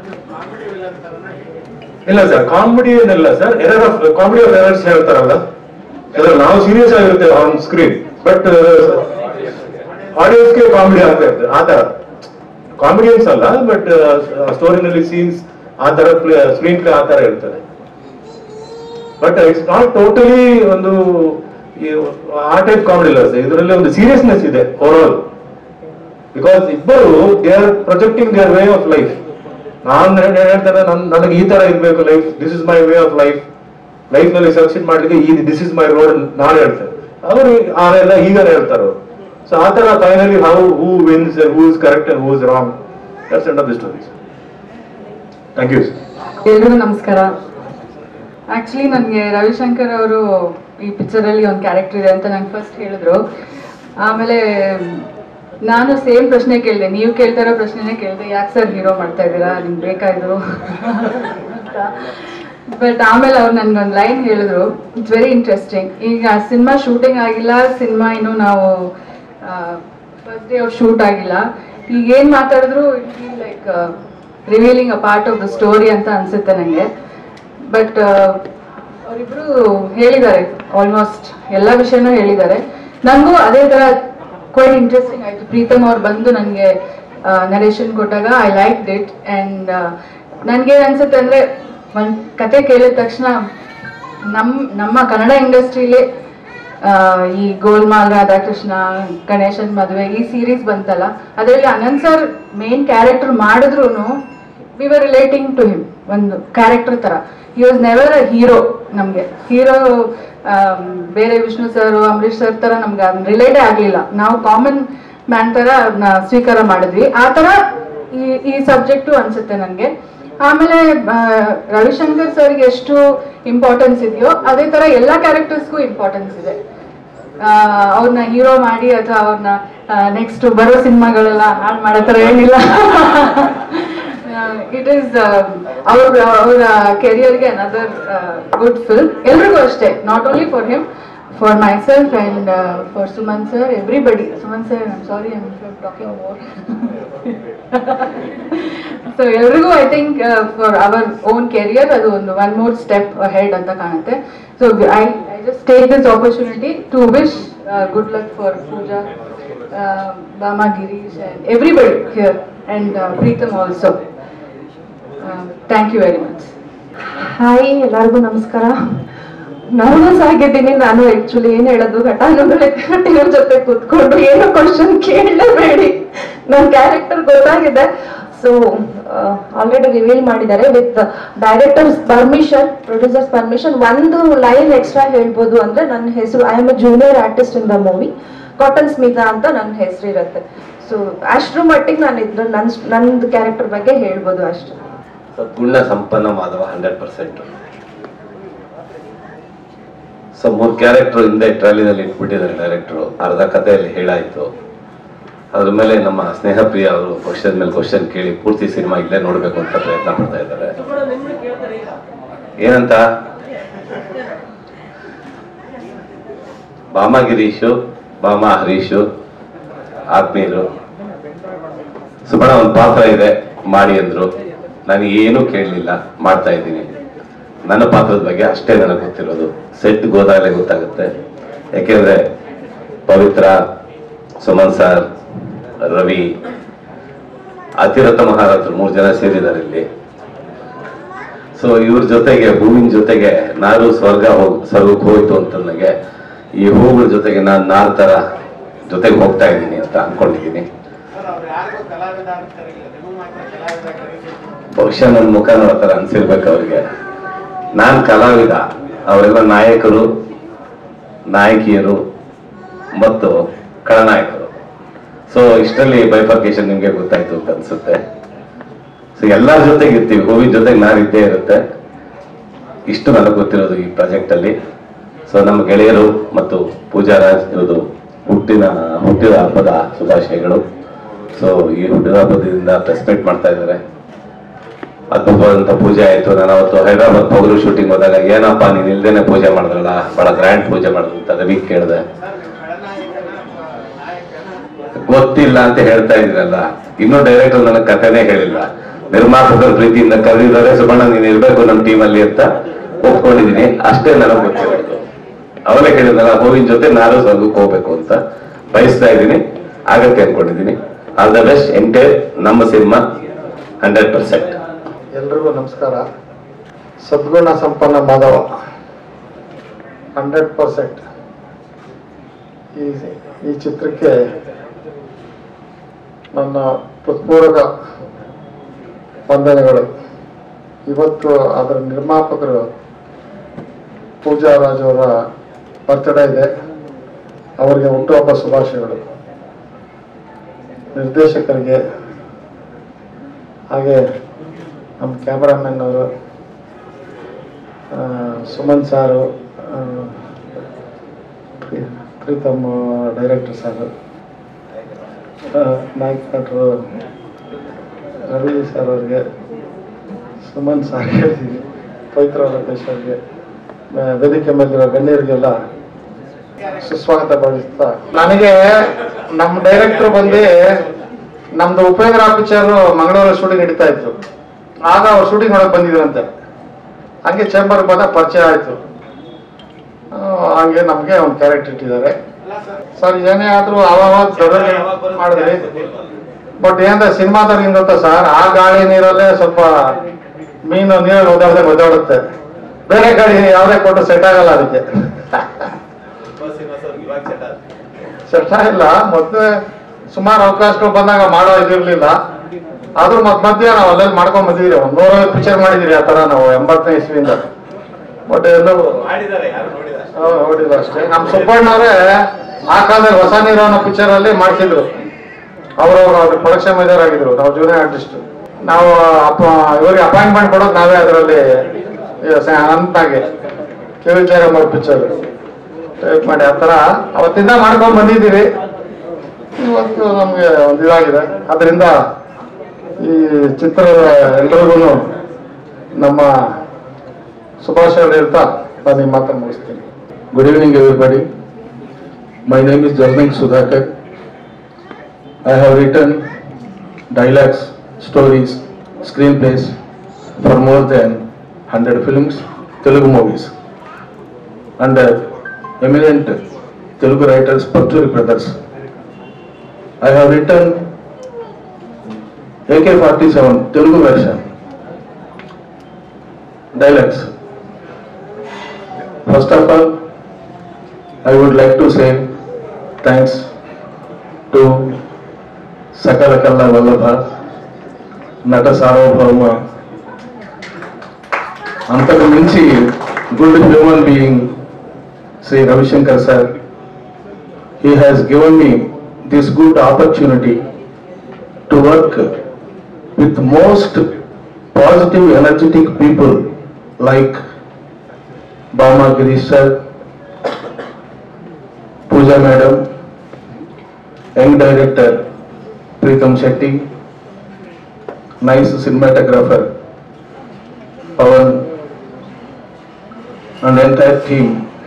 ಇಲ್ಲ sir comedy ಏನಿಲ್ಲ sir error of comedy of errors ಹೇಳ್ತಾರಲ್ಲ ಅದ್ರಲ್ಲಿ ನಾವು serious ಆಗಿರ್ತೇವೆ on screen but ಆಡಿಯನ್ಸ್ಗೆ comedy ಆಗ್ತಾ ಇರ್ತದೆ ಆ ತರ ಕಾಮಿಡಿಯನ್ಸ್ ಅಲ್ಲ ಬಟ್ ಸ್ಟೋರಿನಲ್ಲಿ ಸೀನ್ಸ್ ಆ ತರ ಸ್ಕ್ರೀನ್ ಪ್ಲೇ ಆ ತರ ಇರ್ತದೆ ಬಟ್ ಇಟ್ಸ್ ನಾಟ್ ಟೋಟಲಿ ಒಂದು ಈ ಆ ಟೈಪ್ ಕಾಮಿಡಿ ಇಲ್ಲ ಸರ್ ಇದರಲ್ಲಿ ಒಂದು ಸೀರಿಯಸ್ನೆಸ್ ಇದೆ ಓವರ್ ಆಲ್ ಬಿಕಾಸ್ ಇಬ್ಬರು they are projecting their way of life ನಾನು ಹೇಳ್ತಾರೆ ನನ್ ನನಗೆ ಈ ತರ ಇರ್ಬೇಕು life this is my way of life life ನಲ್ಲಿ ಸಕ್ಸೀಡ್ ಮಾಡ್ಲಿಕ್ಕೆ ಈ ದಿಸ್ ಇಸ್ ಮೈ ರೋಡ್ ನಾನು ಹೇಳ್ತೇನೆ ಅವರು ಆರೆಲ್ಲ ಈಗನೇ ಹೇಳ್ತಾರೆ ಅವರು ಸೊ ಆ ತರ finally how who wins who is correct and who is wrong that's end of the stories thank you ಎಲ್ರಿಗೂ ನಮಸ್ಕಾರ ಆಕ್ಚುಲಿ ನನಗೆ ರವಿಶಂಕರ್ ಅವರು ಈ ಪಿಕ್ಚರಲ್ಲಿ ಒಂದು ಕ್ಯಾರೆಕ್ಟರ್ ಇದೆ ಅಂತ ನಂಗೆ ಫಸ್ಟ್ ಹೇಳಿದ್ರು ಆಮೇಲೆ ನಾನು ಸೇಮ್ ಪ್ರಶ್ನೆ ಕೇಳಿದೆ ನೀವು ಕೇಳ್ತಾ ಇರೋ ಪ್ರಶ್ನೆನೇ ಕೇಳಿದೆ ಯಾಕೆ ಸರ್ ಹೀರೋ ಮಾಡ್ತಾ ಇದ್ದೀರಾ ನಿಮ್ಗೆ ಬೇಕಾದ್ರು ಬಟ್ ಆಮೇಲೆ ಅವ್ರು ನನ್ಗೊಂದು ಲೈನ್ ಹೇಳಿದ್ರು ಇಟ್ಸ್ ವೆರಿ ಇಂಟ್ರೆಸ್ಟಿಂಗ್ ಈಗ ಸಿನಿಮಾ ಶೂಟಿಂಗ್ ಆಗಿಲ್ಲ ಸಿನಿಮಾ ಇನ್ನೂ ನಾವು ಫಸ್ಟ್ ಡೇ ಆಫ್ ಶೂಟ್ ಆಗಿಲ್ಲ ಈಗ ಏನು ಮಾತಾಡಿದ್ರು it feel like revealing a part of the story ಅಂತ ಅನ್ಸುತ್ತೆ ನನಗೆ ಬಟ್ ಅವರಿಬ್ರು ಹೇಳಿದ್ದಾರೆ ಆಲ್ಮೋಸ್ಟ್ ಎಲ್ಲ ವಿಷಯನೂ ಹೇಳಿದ್ದಾರೆ ನನಗೂ ಅದೇ ಥರ ಕ್ವೈಟ್ ಇಂಟ್ರೆಸ್ಟಿಂಗ್ ಆಯಿತು ಪ್ರೀತಮ್ ಅವ್ರು ಬಂದು ನನಗೆ ನರೇಶನ್ ಕೊಟ್ಟಾಗ ಐ ಲೈಕ್ ಇಟ್ ಆ್ಯಂಡ್ ನನಗೆ ಅನ್ಸುತ್ತೆ ಅಂದರೆ ಒಂದು ಕತೆ ಕೇಳಿದ ತಕ್ಷಣ ನಮ್ಮ ನಮ್ಮ ಕನ್ನಡ ಇಂಡಸ್ಟ್ರಿಲಿ ಈ ಗೋಲ್ಮಾಲ್ ರಾಧಾಕೃಷ್ಣ ಗಣೇಶನ್ ಮದುವೆ ಈ ಸೀರೀಸ್ ಬಂತಲ್ಲ ಅದರಲ್ಲಿ ಅನಂತ್ ಸರ್ ಮೇನ್ ಕ್ಯಾರೆಕ್ಟರ್ ಮಾಡಿದ್ರು we were relating to him ಒಂದು ಕ್ಯಾರೆಕ್ಟರ್ ತರ he was never a hero ನಮಗೆ ಹೀರೋ ಬೇರೆ ವಿಷ್ಣು ಸರ್ ಅಂಬರೀಶ್ ಸರ್ ತರ ನಮ್ಗೆ ರಿಲೇಟೇ ಆಗಲಿಲ್ಲ ನಾವು ಕಾಮನ್ ಮ್ಯಾನ್ ತರ ಅವ್ರನ್ನ ಸ್ವೀಕಾರ ಮಾಡಿದ್ವಿ ಆ ತರ ಈ ಈ ಸಬ್ಜೆಕ್ಟು ಅನ್ಸುತ್ತೆ ನನಗೆ ಆಮೇಲೆ ಆ, ರವಿಶಂಕರ್ ಸರ್ಗೆ ಎಷ್ಟು ಇಂಪಾರ್ಟೆನ್ಸ್ ಇದೆಯೋ ಅದೇ ತರ ಎಲ್ಲ ಕ್ಯಾರೆಕ್ಟರ್ಸ್ಗೂ ಇಂಪಾರ್ಟೆನ್ಸ್ ಇದೆ ಅವ್ರನ್ನ ಹೀರೋ ಮಾಡಿ ಅಥವಾ ಅವ್ರನ್ನ ನೆಕ್ಸ್ಟ್ ಬರೋ ಸಿನಿಮಾಗಳೆಲ್ಲ ಹಾಳು ಮಾಡೋ ಥರ ಏನಿಲ್ಲ ಇಟ್ ಈಸ್ ಅವ್ರ ಅವರ ಕೆರಿಯರ್ಗೆ ಅನದರ್ ಗುಡ್ ಫಿಲ್ಮ್ ಎಲ್ರಿಗೂ ಅಷ್ಟೇ not only for him for myself and for Suman sir everybody Suman sir I'm sorry I'm talking more so ಎಲ್ರಿಗೂ I think for our own career ಅದು ಒಂದು ಒನ್ ಮೋರ್ ಸ್ಟೆಪ್ ಹೆಡ್ ಅಂತ ಕಾಣುತ್ತೆ so I I just take this opportunity to wish good luck for Pooja Bhama Girish and everybody here and Preetham also thank you very much hi ಎಲ್ಲರಿಗೂ ನಮಸ್ಕಾರ nervous ಆಗಿದ್ದೀನಿ ನಾನು actually ಏನ್ ಹೇಳೋದು ಘಟಾನುಗಳ ಟೀಮ್ ಜೊತೆ ಕೂತ್ಕೊಂಡು ಏನೋ ಕ್ವಶನ್ ಕೇಳಲೇಬೇಡಿ ನನ್ನ ಕ್ಯಾರೆಕ್ಟರ್ ಗೊತ್ತಾಗಿದೆ ಸೊ ಆಲ್ರೆಡಿ ರಿವೀಲ್ ಮಾಡಿದ್ದಾರೆ with directors permission producers permission ಒಂದು ಲೈನ್ ಎಕ್ಸ್ಟ್ರಾ ಹೇಳ್ಬೋದು ಅಂದ್ರೆ ನನ್ನ ಹೆಸರು I am a junior artist in the movie cotton Smitha ಅಂತ ನನ್ನ ಹೆಸರು ಇರುತ್ತೆ ಸೊ ಅಷ್ಟ್ರ ಮಟ್ಟಿಗೆ ನಾನು ಇದ್ರ ನನ್ ನಂದು ಕ್ಯಾರೆಕ್ಟರ್ ಬಗ್ಗೆ ಹೇಳ್ಬೋದು ಅಷ್ಟೇ Sadguna Sampanna Madhava hundred percent so ಮೂರು ಕ್ಯಾರೆಕ್ಟರ್ ಹಿಂದೆ ಟ್ರಾಲಿನಲ್ಲಿ ಇಟ್ಬಿಟ್ಟಿದ್ದಾರೆ ಡೈರೆಕ್ಟ್ರು ಅರ್ಧ ಕಥೆಯಲ್ಲಿ ಹೇಳಾಯ್ತು ಅದ್ರ ಮೇಲೆ ನಮ್ಮ ಸ್ನೇಹ ಪ್ರಿಯ ಅವರು ಕ್ವಶನ್ ಮೇಲೆ ಕ್ವಶನ್ ಕೇಳಿ ಪೂರ್ತಿ ಸಿನಿಮಾ ಇಲ್ಲೇ ನೋಡ್ಬೇಕು ಅಂತ ಪ್ರಯತ್ನ ಪಡ್ತಾ ಇದ್ದಾರೆ ಏನಂತ ಬಾಮ ಗಿರೀಶು ಬಾಮ ಹರೀಶು ಆತ್ಮೀಯರು ಸುಬಣ ಒಂದು ಪಾತ್ರ ಇದೆ ಮಾಡಿ ಅಂದ್ರು ನಾನು ಏನೂ ಕೇಳಲಿಲ್ಲ ಮಾಡ್ತಾ ಇದ್ದೀನಿ ನನ್ನ ಪಾತ್ರದ ಬಗ್ಗೆ ಅಷ್ಟೇ ನನಗೆ ಗೊತ್ತಿರೋದು ಸೆಟ್ ಹೋದಾಗಲೇ ಗೊತ್ತಾಗುತ್ತೆ ಯಾಕೆಂದ್ರೆ ಪವಿತ್ರ ಸುಮನ್ ಸರ್ ರವಿ ಅತಿರಥ ಮಹಾರಾಜರು ಮೂರು ಜನ ಸೇರಿದ್ದಾರೆ ಇಲ್ಲಿ ಸೊ ಇವ್ರ ಜೊತೆಗೆ ಹೂವಿನ ಜೊತೆಗೆ ನಾನು ಸ್ವರ್ಗ ಹೋಗ್ ಸ್ವರ್ಗಕ್ಕೆ ಹೋಯ್ತು ಅಂತ ನನಗೆ ಈ ಹೂಗಳ ಜೊತೆಗೆ ನಾನು ನಾಲ್ ತರ ಜೊತೆಗೆ ಹೋಗ್ತಾ ಇದ್ದೀನಿ ಅಂತ ಅನ್ಕೊಂಡಿದ್ದೀನಿ ಸರ್ ಅವ್ರು ಯಾರಿಗೂ ಕಲಾವಿದ ಅಂತ ಕರೀಲಿಲ್ಲ ನಿಮಗೆ ಮಾತ್ರ ಕಲಾವಿದ ಕರೀಬೇಕು ಬಹುಶಃ ನನ್ನ ಮುಖ ನೋಡೋ ಥರ ಅನ್ಸಿರ್ಬೇಕು ಅವ್ರಿಗೆ ನಾನ್ ಕಲಾವಿದ ಅವರೆಲ್ಲ ನಾಯಕರು ನಾಯಕಿಯರು ಮತ್ತು ಖಳನಾಯಕರು ಸೊ ಇಷ್ಟರಲ್ಲಿ ಬೈಫರ್ಕೇಶನ್ ನಿಮ್ಗೆ ಗೊತ್ತಾಯ್ತು ಅಂತ ಅನ್ಸುತ್ತೆ ಸೊ ಎಲ್ಲರ ಜೊತೆಗೆ ಇರ್ತೀವಿ ಹೂವಿನ ಜೊತೆಗೆ ನಾನು ಇದ್ದೇ ಇರುತ್ತೆ ಇಷ್ಟು ನನಗೆ ಗೊತ್ತಿರೋದು ಈ ಪ್ರಾಜೆಕ್ಟ್ ಅಲ್ಲಿ ಸೊ ನಮ್ಮ ಗೆಳೆಯರು ಮತ್ತು ಪೂಜಾರಾಜ್ ಇರೋದು ಹುಟ್ಟಿನ ಹುಟ್ಟಿದ ಹಬ್ಬದ ಶುಭಾಶಯಗಳು ಸೊ ಈ ಹುಟ್ಟಿದ ಹಬ್ಬದಿಂದ ಪ್ರೆಸ್ ಮೀಟ್ ಮಾಡ್ತಾ ಇದ್ದಾರೆ ಅದ್ಭುತವಾದಂತ ಪೂಜೆ ಆಯ್ತು ನಾನು ಅವತ್ತು ಹೈದರಾಬಾದ್ ಪೌರು ಶೂಟಿಂಗ್ ಹೋದಾಗ ಏನಪ್ಪ ನೀನ್ ಇಲ್ದೇನೆ ಪೂಜೆ ಮಾಡಿದ್ರಲ್ಲ ಬಹಳ ಗ್ರ್ಯಾಂಡ್ ಪೂಜೆ ಮಾಡಿದ್ರು ಅಂತ ರವಿ ಕೇಳಿದೆ ಸರ್ ಖಳನಾಯಕನ ಅಥವಾ ನಾಯಕನ ಗೊತ್ತಿಲ್ಲ ಅಂತ ಹೇಳ್ತಾ ಇದ್ರಲ್ಲ ಇನ್ನೂ ಡೈರೆಕ್ಟರ್ ನನಗೆ ಕಥೆನೇ ಹೇಳಿಲ್ಲ ನಿರ್ಮಾಪಕರ ಪ್ರೀತಿಯಿಂದ ಕರೆದಿದ್ದಾರೆ ಸುಬಣ್ಣ ನೀನ್ ಇರ್ಬೇಕು ನಮ್ಮ ಟೀಮಲ್ಲಿ ಅಂತ ಒಪ್ಕೊಂಡಿದೀನಿ ಅಷ್ಟೇ ನನಗೆ ಗೊತ್ತಿರೋದು ಅವರೇ ಹೇಳಿದ್ನಲ್ಲ ಹೂವಿನ ಜೊತೆ ನಾನು ಸ್ವರ್ಗಕ್ಕೆ ಹೋಗ್ಬೇಕು ಅಂತ ಬಯಸ್ತಾ ಇದ್ದೀನಿ ಆಗತ್ತೆ ಅನ್ಕೊಂಡಿದ್ದೀನಿ ಆಲ್ ದ ಬೆಸ್ಟ್ ಎಂಟೈರ್ ನಮ್ಮ ಸಿನಿಮಾ ಹಂಡ್ರೆಡ್ ಪರ್ಸೆಂಟ್ ಎಲ್ರಿಗೂ ನಮಸ್ಕಾರ ಸದ್ಗುಣ ಸಂಪನ್ನ ಮಾಧವ ಹಂಡ್ರೆಡ್ ಪರ್ಸೆಂಟ್ ಈ ಈ ಚಿತ್ರಕ್ಕೆ ನನ್ನ ಹೃತ್ಪೂರ್ವಕ ವಂದನೆಗಳು ಇವತ್ತು ಅದರ ನಿರ್ಮಾಪಕರು ಪೂಜಾ ರಾಜ್ ಅವರ ಬರ್ತ್ಡೇ ಇದೆ ಅವರಿಗೆ ಹುಟ್ಟುಹಬ್ಬ ಶುಭಾಶಯಗಳು ನಿರ್ದೇಶಕರಿಗೆ ಹಾಗೆ ನಮ್ಮ ಕ್ಯಾಮರಾಮನ್ ಅವರು ಆ, ಸುಮನ್ ಸಾರು ಆ, ಪ್ರೀ- ಪ್ರೀತಮ್ ಡೈರೆಕ್ಟರ್ ಸಾರು ಆ, ನಾಯಕ್ ನಟರು ರವಿ ಸರ್ ಅವ್ರಿಗೆ ಸುಮನ್ ಸಾರ್ ಹೇಳ್ತೀನಿ ಪವಿತ್ರ ಲೋಕೇಶ್ ಅವ್ರಿಗೆ ಆ, ವೇದಿಕೆ ಮೇಲಿರೋ ಗಣ್ಯರಿಗೆಲ್ಲ ಸುಸ್ವಾಗತ ಭಾವಿಸ್ತಾ ನನಗೆ ನಮ್ಮ ಡೈರೆಕ್ಟರ್ ಬಂದು ನಮ್ದು ಉಪೇಂದ್ರ ಪಿಕ್ಚರ್ ಮಂಗಳೂರು ಶೂಟಿಂಗ್ ನಡೀತಾ ಇತ್ತು ಆಗ ಅವ್ರು ಶೂಟಿಂಗ್ ನೋಡಕ್ ಬಂದಿದ್ರಂತೆ ಹಂಗೆ ಚೇಂಬರ್ ಬಂದ ಪರಿಚಯ ಆಯ್ತು ಆ, ಹಂಗೆ ನಮ್ಗೆ ಒಂದು ಕ್ಯಾರೆಕ್ಟರ್ ಇಟ್ಟಿದ್ದಾರೆ ಸರ್ ಏನೇ ಆದ್ರೂ ಅವಾಗ ದೊಡ್ಡ ಮಾಡಿದ್ರಿ ಬಟ್ ಏನಂದ್ರೆ ಸಿನಿಮಾದವ್ರಿಗೆ ಏನ್ ಗೊತ್ತಾ ಸರ್ ಆ ಗಾಳಿ ನೀರಲ್ಲೇ ಸ್ವಲ್ಪ ಮೀನು ನೀರಲ್ಲಿ ಓದಾಡದೆ ಒದ್ದಾಡುತ್ತೆ ಬೇರೆ ಗಾಡಿ ಯಾವುದೇ ಕೊಟ್ಟು ಸೆಟ್ ಆಗಲ್ಲ ಅದಕ್ಕೆ ಸೆಟ್ ಆಗಿಲ್ಲ ಮೊದ್ಲೇ ಸುಮಾರು ಅವಕಾಶಗಳು ಬಂದಾಗ ಮಾಡೋ ಇದಿರ್ಲಿಲ್ಲ ಆದ್ರೂ ಮತ್ ಮಧ್ಯೆ ನಾವು ಅಲ್ಲೆಲ್ಲಿ ಮಾಡ್ಕೊಂಡ್ ಬಂದಿದ್ದೀರಿ ಒಂದ್ ನೂರೈವತ್ತು ಪಿಕ್ಚರ್ ಮಾಡಿದಿರಿ ಆ ತರ ನಾವು ಎಂಬತ್ತನೇ ಇಸ್ವಿಯಿಂದ ಬಟ್ ಎಲ್ಲವೂ ಹೌದು, ನೋಡಿಲ್ಲ ಅಷ್ಟೇ ನಮ್ ಸುಬ್ಬಣ್ಣವ್ರೆ ಆ ಕಾಲದಲ್ಲಿ ಹೊಸ ನೀರು ಅನ್ನೋ ಪಿಕ್ಚರ್ ಅಲ್ಲಿ ಮಾಡ್ತಿದ್ರು ಅವರು ಅವ್ರ ಪ್ರೊಡಕ್ಷನ್ ಮೇಜರ್ ಆಗಿದ್ರು ನಾವು ಜೂನಿಯರ್ ಆರ್ಟಿಸ್ಟ್ ನಾವು ಅಪ್ಪ ಇವರಿಗೆ ಅಪಾಯಿಂಟ್ಮೆಂಟ್ ಕೊಡೋದು ನಾವೇ ಅದರಲ್ಲಿ ಅನಂತಾಗೆ ಕಿವಿಲ್ ಜಯರಾಮ್ ಅವ್ರ ಪಿಕ್ಚರ್ ಟೈಪ್ ಮಾಡಿ ಆ ಥರ ಅವತ್ತಿಂದ ಮಾಡ್ಕೊಂಡ್ ಬಂದಿದ್ದೀವಿ ಇವತ್ತು ನಮ್ಗೆ ಒಂದು ಇದಾಗಿದೆ ಅದರಿಂದ ಈ ಚಿತ್ರ ಎಲ್ರಿಗೂ ನಮ್ಮ ಶುಭಾಶಯಗಳು ಹೇಳ್ತಾ ನಾನು ಈ ಮಾತನ್ನು ಮುಗಿಸ್ತೀನಿ Good evening, everybody. My name is Jasmine Sudhakar. I have written dialogues, stories, screenplays for more than 100 films, Telugu movies, under eminent Telugu writers Paturi Brothers. I have written AK-47 Telugu version, dialogues, First of all, I would like to say thanks to Sakalakalla Vallabha, నట సార్వభౌమ అంతకు మించి good human being Shri Ravishankar sir he has given me this good opportunity to work with most positive energetic people like Bama Girish sir, Pooja madam, young director Preetham Shetty, nice cinematographer Pawan and entire team.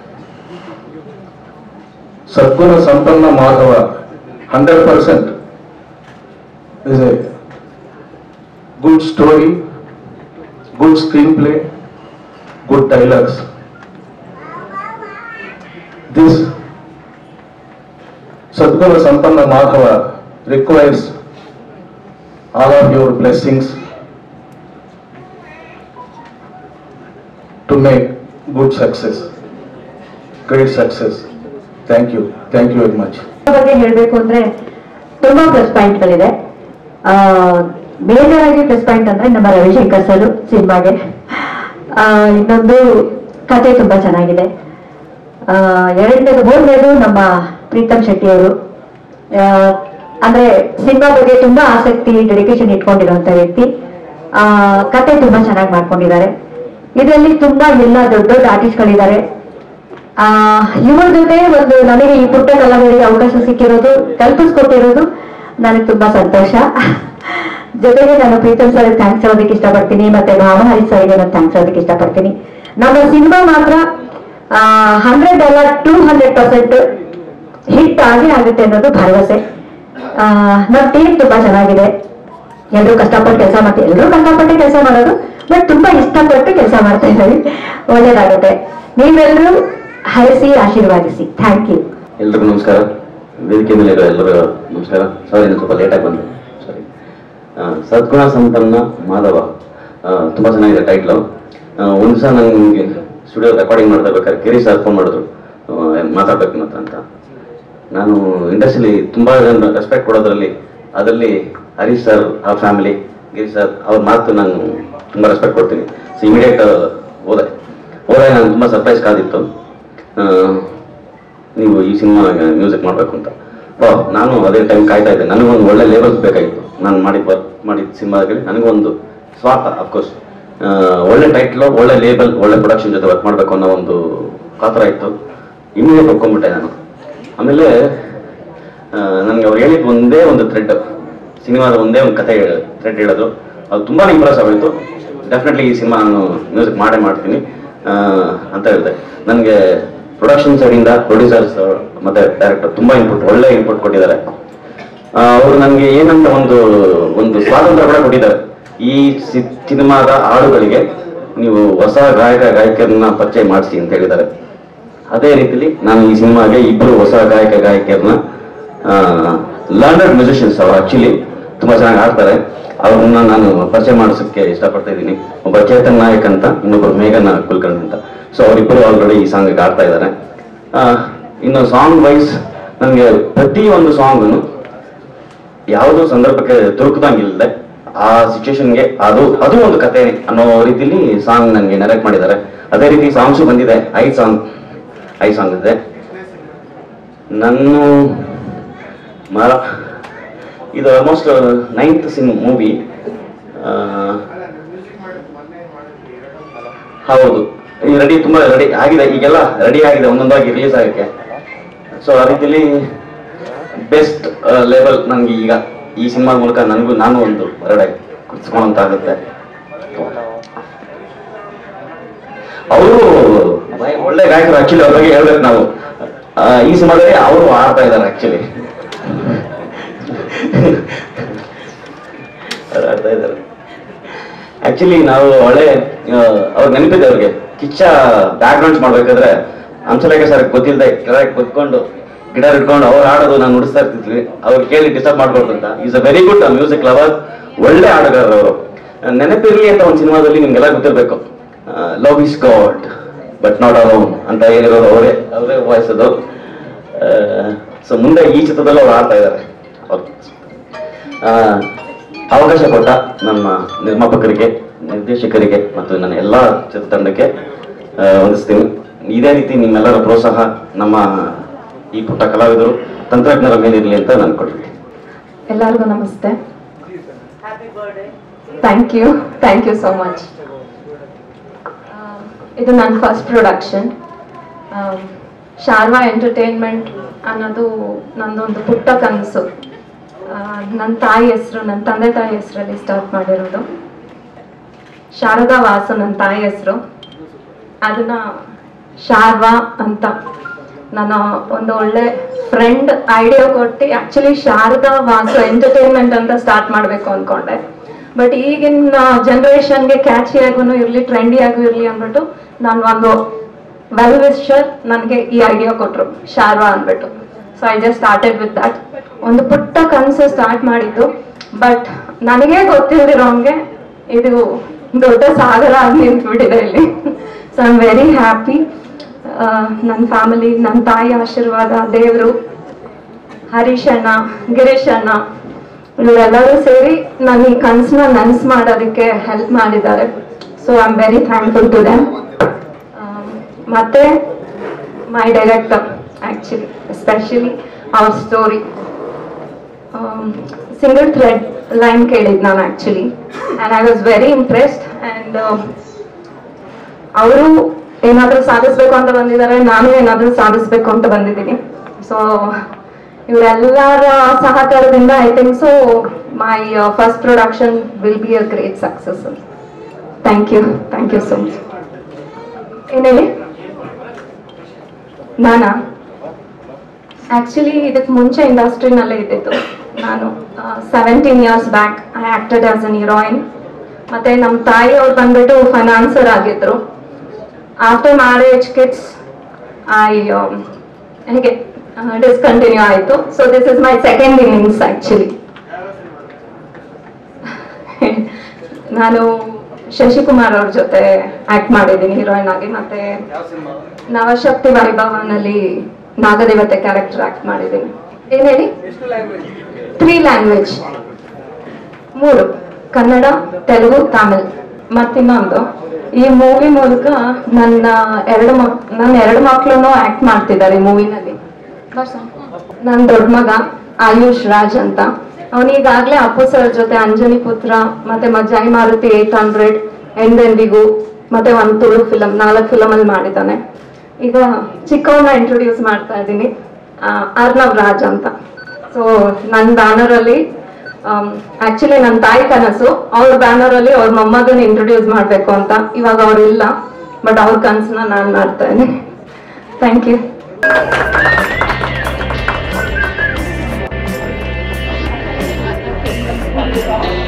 Sadguna Sampanna Madhava, 100% is a good story, good screenplay, good dialogues. This Sadguna Sampanna Madhava requires all of your blessings to make good success, great success. Thank you. Thank you very much. ಬಗ್ಗೆ ಹೇಳಬೇಕು ಅಂದ್ರೆ ತುಂಬಾ plus ಪಾಯಿಂಟ್ಗಳಿದೆ ಬೇಜಾರಾಗಿ plus point ಅಂದ್ರೆ ನಮ್ಮ Ravishankar sir ಸಿನಿಮಾಗೆ ಆ, ಇನ್ನೊಂದು ಕತೆ ತುಂಬಾ ಚೆನ್ನಾಗಿದೆ ಆ, ಎರಡನೇದು ಮೂರನೇದು ನಮ್ಮ ಪ್ರೀತಮ್ ಶೆಟ್ಟಿ ಅವರು ಆ, ಅಂದ್ರೆ ಸಿನಿಮಾ ಬಗ್ಗೆ ತುಂಬಾ ಆಸಕ್ತಿ ಡೆಡಿಕೇಶನ್ ಇಟ್ಕೊಂಡಿರುವಂತ ವ್ಯಕ್ತಿ ಆ, ಕತೆ ತುಂಬಾ ಚೆನ್ನಾಗಿ ಮಾಡ್ಕೊಂಡಿದ್ದಾರೆ ಇದರಲ್ಲಿ ತುಂಬಾ ಎಲ್ಲ ದೊಡ್ಡ ದೊಡ್ಡ ಆರ್ಟಿಸ್ಟ್ಗಳಿದ್ದಾರೆ ಆ ಇವ್ರ ಜೊತೆ ಒಂದು ನನಗೆ ಈ ಪುಟ್ಟ ಕಲಾವಿದರಿಗೆ ಅವಕಾಶ ಸಿಕ್ಕಿರೋದು ಕಲ್ಪಿಸ್ಕೊಟ್ಟಿರೋದು ನನಗೆ ತುಂಬಾ ಸಂತೋಷ ಜೊತೆಗೆ ನಾನು ಪ್ರೀತಮ್ ಸರ್ ಥ್ಯಾಂಕ್ಸ್ ಹೇಳೋದಕ್ಕೆ ಇಷ್ಟಪಡ್ತೀನಿ ಮತ್ತೆ ಭಾವಹರಿ ಸರ್ಗೆ ನಾನು ಥ್ಯಾಂಕ್ಸ್ ಹೇಳೋದಕ್ಕೆ ಇಷ್ಟಪಡ್ತೀನಿ ನಮ್ಮ ಸಿನಿಮಾ ಮಾತ್ರ ಹಂಡ್ರೆಡ್ ಅಲ್ಲ ಟೂ ಹಂಡ್ರೆಡ್ ಪರ್ಸೆಂಟ್ ಹಿಟ್ ಆಗೇ ಆಗುತ್ತೆ ಅನ್ನೋದು ಭರವಸೆ ಆ, ನಮ್ಮ ಟೀಮ್ ತುಂಬಾ ಚೆನ್ನಾಗಿದೆ ಎಲ್ಲರೂ ಕಷ್ಟಪಟ್ಟು ಕೆಲಸ ಮಾಡ್ತೀವಿ ಎಲ್ಲರೂ ಕಷ್ಟಪಟ್ಟು ಕೆಲಸ ಮಾಡೋದು ಬಟ್ ತುಂಬಾ ಇಷ್ಟಪಟ್ಟು ಕೆಲಸ ಮಾಡ್ತಾ ಇದ್ದೀವಿ ಒಳ್ಳೇದಾಗುತ್ತೆ ನೀವೆಲ್ಲರೂ ಹರಿಸಿ ಆಶೀರ್ವಾದಿಸಿ ಥ್ಯಾಂಕ್ ಯು ಎಲ್ರಿಗೂ ನಮಸ್ಕಾರ ವೇದಿಕೆ ಮೇಲೆ ಇರೋ ಎಲ್ಲರಿಗೂ ನಮಸ್ಕಾರ ಸಾರಿ ನಾನು ಸ್ವಲ್ಪ ಲೇಟಾಗಿ ಬಂದೆ ಸಾರಿ ಸದ್ಗುಣ ಸಂಪನ್ನ ಮಾಧವ ಆ, ತುಂಬಾ ಚೆನ್ನಾಗಿದೆ ಟೈಟ್ಲು ಒಂದು ಸಹ ನನಗೆ ಸ್ಟುಡಿಯೋ ರೆಕಾರ್ಡಿಂಗ್ ಮಾಡ್ತಾ ಬೇಕಾದ್ರೆ ಗಿರಿ ಸರ್ ಫೋನ್ ಮಾಡಿದ್ರು ಆ, ಮಾತಾಡ್ಬೇಕು ನಿಮ್ಮ ಹತ್ರ ಅಂತ ನಾನು ಇಂಡಸ್ಟ್ರಿಲಿ ತುಂಬಾ ಜನ ರೆಸ್ಪೆಕ್ಟ್ ಕೊಡೋದ್ರಲ್ಲಿ ಅದರಲ್ಲಿ ಹರೀಶ್ ಸರ್ ಆ ಫ್ಯಾಮಿಲಿ ಗಿರಿ ಸರ್ ಅವ್ರ ಮಾತು ನಾನು ತುಂಬಾ ರೆಸ್ಪೆಕ್ಟ್ ಕೊಡ್ತೀನಿ ಸೊ ಇಮಿಡಿಯೇಟ್ ಹೋದೆ ಹೋದಾಗ ನಾನು ತುಂಬಾ ಸರ್ಪ್ರೈಸ್ ಕಾದಿತ್ತು ಆ, ನೀವು ಈ ಸಿನಿಮಾ ಮ್ಯೂಸಿಕ್ ಮಾಡಬೇಕು ಅಂತ ಓ ನಾನು ಅದೇ ಟೈಮ್ ಕಾಯ್ತಾ ಇದ್ದೆ ನನಗೊಂದು ಒಳ್ಳೆ ಲೇಬಲ್ಸ್ ಬೇಕಾಗಿತ್ತು ನಾನು ಮಾಡಿದ ವರ್ಕ್ ಮಾಡಿದ ಸಿನಿಮಾದಲ್ಲಿ ನನಗೊಂದು ಸ್ವಾರ್ಥ ಅಫ್ಕೋರ್ಸ್ ಒಳ್ಳೆ ಟೈಟ್ಲು ಒಳ್ಳೆ ಲೇಬಲ್ ಒಳ್ಳೆ ಪ್ರೊಡಕ್ಷನ್ ಜೊತೆ ವರ್ಕ್ ಮಾಡಬೇಕು ಅನ್ನೋ ಒಂದು ಕಾತರ ಇತ್ತು ಇಮಿಡಿಯೇಟ್ ಒಪ್ಕೊಂಡ್ಬಿಟ್ಟೆ ನಾನು ಆಮೇಲೆ ನನಗೆ ಅವ್ರು ಹೇಳಿದ ಒಂದೇ ಒಂದು ಥ್ರೆಡ್ ಸಿನಿಮಾದ ಒಂದೇ ಒಂದು ಕತೆ ಥ್ರೆಡ್ ಹೇಳಿದ್ರು ಅದು ತುಂಬಾ ಇಂಪ್ರೆಸ್ ಆಗೋಯ್ತು ಡೆಫಿನೆಟ್ಲಿ ಈ ಸಿನಿಮಾ ನಾನು ಮ್ಯೂಸಿಕ್ ಮಾಡೇ ಮಾಡ್ತೀನಿ ಆ, ಅಂತ ಹೇಳಿದೆ ನನಗೆ ಪ್ರೊಡಕ್ಷನ್ ಸೈಡಿಂದ ಪ್ರೊಡ್ಯೂಸರ್ಸ್ ಮತ್ತೆ ಡೈರೆಕ್ಟರ್ ತುಂಬಾ ಇನ್ಪುಟ್ ಒಳ್ಳೆ ಇನ್ಪುಟ್ ಕೊಟ್ಟಿದ್ದಾರೆ ಅವರು ನನಗೆ ಏನಂತ ಒಂದು ಒಂದು ಸ್ವಾತಂತ್ರ್ಯ ಕೂಡ ಕೊಟ್ಟಿದ್ದಾರೆ ಈ ಸಿ- ಸಿನಿಮಾದ ಹಾಡುಗಳಿಗೆ ನೀವು ಹೊಸ ಗಾಯಕ ಗಾಯಕರನ್ನ ಪರಿಚಯ ಮಾಡಿಸಿ ಅಂತ ಹೇಳಿದ್ದಾರೆ ಅದೇ ರೀತಿಲಿ ನಾನು ಈ ಸಿನಿಮಾಗೆ ಇಬ್ಬರು ಹೊಸ ಗಾಯಕ ಗಾಯಕಿಯರನ್ನ ಲರ್ನರ್ಡ್ ಮ್ಯೂಸಿಷಿಯನ್ಸ್ ಅವರು ಆಕ್ಚುಲಿ ತುಂಬಾ ಚೆನ್ನಾಗಿ ಆಡ್ತಾರೆ ಅವ್ರನ್ನ ನಾನು ಪರಿಚಯ ಮಾಡಿಸೋಕ್ಕೆ ಇಷ್ಟಪಡ್ತಾ ಇದ್ದೀನಿ ಒಬ್ಬ ಚೇತನ್ ನಾಯಕ್ ಅಂತ ಇನ್ನೊಬ್ಬರು ಮೇಘನ ಕುಲ್ಕರ್ಣಿ ಅಂತ ಸೊ ಅವರಿಬ್ಬರು ಆಲ್ರೆಡಿ ಈ ಸಾಂಗ್ ಆಡ್ತಾ ಇದ್ದಾರೆ ಆ, ಇನ್ನು ಸಾಂಗ್ ವೈಸ್ ನನಗೆ ಪ್ರತಿ ಒಂದು ಸಾಂಗನ್ನು ಯಾವುದೋ ಸಂದರ್ಭಕ್ಕೆ ತುರುಕದಂಗಿಲ್ಲದೆ ಆ ಸಿಚುವೇಶನ್ಗೆ ಅದು ಅದು ಒಂದು ಕತೆ ಅನ್ನೋ ರೀತಿಲಿ ಸಾಂಗ್ ನನಗೆ ನರೇಟ್ ಮಾಡಿದ್ದಾರೆ ಅದೇ ರೀತಿ ಸಾಂಗ್ಸು ಬಂದಿದೆ ಐದು ಸಾಂಗ್ ಐದು ಸಾಂಗ್ ಇದೆ ನನ್ನ ಮರ ಇದು ಆಲ್ಮೋಸ್ಟ್ ನೈನ್ತ್ ಸಿನ್ ಮೂವಿ ಹೌದು ಈ ರೆಡಿ ತುಂಬಾ ರೆಡಿ ಆಗಿದೆ ಈಗೆಲ್ಲ ರೆಡಿ ಆಗಿದೆ ಒಂದೊಂದಾಗಿ ರಿಲೀಸ್ ಆಗಕ್ಕೆ ಸೊ ಆ ರೀತಿಲಿ ಬೆಸ್ಟ್ ಲೆವೆಲ್ ನನಗೆ ಈಗ ಈ ಸಿನಿಮಾ ಮೂಲಕ ನನಗೂ ನಾನು ಒಂದು ಹೊರಗಡೆ ಕುರ್ಸ್ಕೊಳ್ಳೋಂತಾಗುತ್ತೆ ಅವರು ಒಳ್ಳೆ ಗಾಯಕರು ಆಕ್ಚುಲಿ ಅವ್ರ ಬಗ್ಗೆ ಹೇಳ್ಬೇಕು ನಾವು ಆ, ಈ ಸಿನಿಮಾದಲ್ಲಿ ಅವರು ಆಡ್ತಾ ಇದ್ದಾರೆ ಆಕ್ಚುಲಿ ಆಡ್ತಾ ಇದ್ದಾರೆ ಆಕ್ಚುಲಿ ನಾವು ಒಳ್ಳೆ ಅವ್ರ ನೆನಪಿದೆ ಅವ್ರಿಗೆ ಕಿಚ್ಚ ಬ್ಯಾಕ್ ಗ್ರೌಂಡ್ಸ್ ಮಾಡ್ಬೇಕಾದ್ರೆ ಹಂಸಲೇಖ ಸರ್ ಗೊತ್ತಿಲ್ಲದೆ ಕೆಳಗೆ ಕುತ್ಕೊಂಡು ಗಿಟಾರ್ ಇಟ್ಕೊಂಡು ಅವ್ರು ಆಡೋದು ನಾನು ನುಡಿಸ್ತಾ ಇರ್ತಿದ್ವಿ ಅವ್ರು ಕೇಳಿ ಡಿಸ್ಟರ್ಬ್ ಮಾಡ್ಬಾರ್ದು ಅಂತ is a very good music lover ಒಳ್ಳೆ ಹಾಡುಗಾರರು ಅವರು ನೆನಪಿರ್ಲಿ ಅಂತ ಒಂದು ಸಿನಿಮಾದಲ್ಲಿ ನಿಮ್ಗೆಲ್ಲ ಗೊತ್ತಿರ್ಬೇಕು love is god but not alone ಅಂತ ಹೇಳಿರೋದು ಅವರೇ ಅವರೇ ವಾಯಿಸೋದು ಸೊ ಮುಂದೆ ಈ ಚಿತ್ರದಲ್ಲಿ ಅವ್ರು ಆಡ್ತಾ ಇದ್ದಾರೆ ಅವ್ರು ಆ, ಅವಕಾಶ ಕೊಟ್ಟ ನಮ್ಮ ನಿರ್ಮಾಪಕರಿಗೆ ನಿರ್ದೇಶಕರಿಗೆ ಮತ್ತು ನನ್ನ ಎಲ್ಲ ಚಿತ್ರತಂಡಕ್ಕೆ ಆ, ವಂದಿಸ್ತೀನಿ ಇದೇ ರೀತಿ ನಿಮ್ಮೆಲ್ಲರ ಪ್ರೋತ್ಸಾಹ ನಮ್ಮ ಈ ಪುಟ್ಟ ಕಲಾವಿದರು ತಂತ್ರಜ್ಞರ ಮೇಲಿರಲಿ ಅಂತ ನಾನು ಕೊಡ್ತೀನಿ ಎಲ್ಲರಿಗೂ ನಮಸ್ತೆ thank you thank you so much ಇದು ನನ್ನ ಫಸ್ಟ್ ಪ್ರೊಡಕ್ಷನ್ ಶಾರ್ವಾ ಎಂಟರ್ಟೈನ್ಮೆಂಟ್ ಅನ್ನೋದು ನಂದೊಂದು ಪುಟ್ಟ ಕನಸು ನನ್ನ ತಾಯಿ ಹೆಸರು ನನ್ನ ತಂದೆ ತಾಯಿ ಹೆಸರಲ್ಲಿ ಸ್ಟಾರ್ಟ್ ಮಾಡಿರೋದು ಶಾರದಾ ವಾಸು ನನ್ನ ತಾಯಿ ಹೆಸರು ಅದನ್ನ ಶಾರ್ವಾ ಅಂತ ನನ್ನ ಒಂದು ಒಳ್ಳೆ ಫ್ರೆಂಡ್ ಐಡಿಯಾ ಕೊಟ್ಟು ಆಕ್ಚುಲಿ ಶಾರದಾ ವಾಸು ಎಂಟರ್ಟೈನ್ಮೆಂಟ್ ಅಂತ ಸ್ಟಾರ್ಟ್ ಮಾಡಬೇಕು ಅನ್ಕೊಂಡೆ ಬಟ್ ಈಗಿನ ಜನ್ರೇಷನ್ಗೆ ಕ್ಯಾಚಿ ಆಗೂ ಇರಲಿ ಟ್ರೆಂಡಿ ಆಗು ಇರಲಿ ಅಂದ್ಬಿಟ್ಟು ನಾನು ಒಂದು ವೆಲ್ ವಿಶರ್ ನನಗೆ ಈ ಐಡಿಯಾ ಕೊಟ್ಟರು ಶಾರ್ವಾ ಅಂದ್ಬಿಟ್ಟು so I just started with that ಒಂದು ಪುಟ್ಟ ಕನಸು ಸ್ಟಾರ್ಟ್ ಮಾಡಿದ್ದು ಬಟ್ ನನಗೆ ಗೊತ್ತಿಲ್ದಿರೋಂಗೆ ಇದು ದೊಡ್ಡ ಸಾಗರ ಆಗಿ ನಿಂತ್ಬಿಟ್ಟಿದೆ ಇಲ್ಲಿ so I am very happy ನನ್ನ ಫ್ಯಾಮಿಲಿ ನನ್ನ ತಾಯಿ ಆಶೀರ್ವಾದ ದೇವರು ಹರೀಶ್ ಅಣ್ಣ ಗಿರೀಶ್ ಅಣ್ಣ ಇವರೆಲ್ಲರೂ ಸೇರಿ ನಾನು ಈ ಕನಸನ್ನ ನನ್ಸ್ ಮಾಡೋದಕ್ಕೆ ಹೆಲ್ಪ್ ಮಾಡಿದ್ದಾರೆ so I am very thankful to them ಮತ್ತೆ ಮೈ ಡೈರೆಕ್ಟರ್ ಆ್ಯಕ್ಚುಲಿ ಎಸ್ಪೆಷಲಿ ಅವ್ರ ಸ್ಟೋರಿ ಸಿಂಗಲ್ ಥ್ರೆಡ್ ಲೈನ್ ಕೇಳಿದ್ ನಾನು actually and I was very impressed and ಅವರು ಏನಾದರೂ ಸಾಧಿಸ್ಬೇಕು ಅಂತ ಬಂದಿದ್ದಾರೆ ನಾನು ಏನಾದರೂ ಸಾಧಿಸ್ಬೇಕು ಅಂತ ಬಂದಿದ್ದೀನಿ ಸೊ ಇವರೆಲ್ಲರ ಸಹಕಾರದಿಂದ I think so my first production will be a great success thank you thank you so much ಏನು ಹೇಳಿ ನಾನಾ ಆಕ್ಚುಲಿ ಇದಕ್ಕೆ ಮುಂಚೆ ಇಂಡಸ್ಟ್ರಿನಲ್ಲೇ ಇದ್ದಿತ್ತು ನಾನು seventeen years back I acted as an heroine ಮತ್ತೆ ನಮ್ಮ ತಾಯಿ ಅವ್ರು ಬಂದ್ಬಿಟ್ಟು ಫೈನಾನ್ಸರ್ ಆಗಿದ್ರು ಆಫ್ಟರ್ ಮ್ಯಾರೇಜ್ ಕಿಡ್ಸ್ ಐ ಹೇಗೆ ಡಿಸ್ಕಂಟಿನ್ಯೂ ಆಯಿತು so this is my second innings actually ನಾನು ಶಶಿಕುಮಾರ್ ಅವ್ರ ಜೊತೆ ಆಕ್ಟ್ ಮಾಡಿದ್ದೀನಿ ಹೀರೋಯಿನ್ ಆಗಿ ಮತ್ತೆ ನವಶಕ್ತಿ ವೈಭವನಲ್ಲಿ ನಾಗದೇವತೆ ಕ್ಯಾರೆಕ್ಟರ್ ಆಕ್ಟ್ ಮಾಡಿದ್ದೀನಿ ಏನ್ ಹೇಳಿ ತ್ರೀ ಲ್ಯಾಂಗ್ವೇಜ್ ಮೂರು ಕನ್ನಡ ತೆಲುಗು ತಮಿಳ್ ಮತ್ತಿನ್ನೊಂದು ಈ ಮೂವಿ ಮೂಲಕ ನನ್ನ ಎರಡು ಮಕ್ ನನ್ನ ಎರಡು ಮಕ್ಕಳನ್ನು ಆಕ್ಟ್ ಮಾಡ್ತಿದ್ದಾರೆ ಈ ಮೂವಿನಲ್ಲಿ ನನ್ನ ದೊಡ್ಡ ಮಗ ಆಯುಷ್ ರಾಜ್ ಅಂತ ಅವನೀಗಾಗ್ಲೇ ಅಪ್ಪು ಸರ್ ಜೊತೆ ಅಂಜನಿ ಪುತ್ರ ಮತ್ತೆ ಮಜ್ಜಾಯಿ ಮಾರುತಿ ಏಟ್ ಹಂಡ್ರೆಡ್ ಎಂದೆಂದಿಗೂ ಮತ್ತೆ ಒಂದು ತುಳು ಫಿಲಮ್ ನಾಲ್ಕು ಫಿಲಮ್ ಅಲ್ಲಿ ಮಾಡಿದ್ದಾನೆ ಈಗ ಚಿಕ್ಕವನ್ನ ಇಂಟ್ರೊಡ್ಯೂಸ್ ಮಾಡ್ತಾ ಇದ್ದೀನಿ ಆ, ಅರ್ನವ್ ರಾಜ್ ಅಂತ ಸೊ ನನ್ನ ಬ್ಯಾನರ್ ಅಲ್ಲಿ ಆಕ್ಚುಲಿ ನನ್ನ ತಾಯಿ ಕನಸು ಅವ್ರ ಬ್ಯಾನರ್ ಅಲ್ಲಿ ಅವ್ರ ಮೊಮ್ಮಗನ ಇಂಟ್ರೊಡ್ಯೂಸ್ ಮಾಡ್ಬೇಕು ಅಂತ ಇವಾಗ ಅವ್ರು ಇಲ್ಲ ಬಟ್ ಅವ್ರ ಕನಸನ್ನ ನಾನು ಮಾಡ್ತಾ ಇದ್ದೀನಿ ಥ್ಯಾಂಕ್ ಯು Thank you.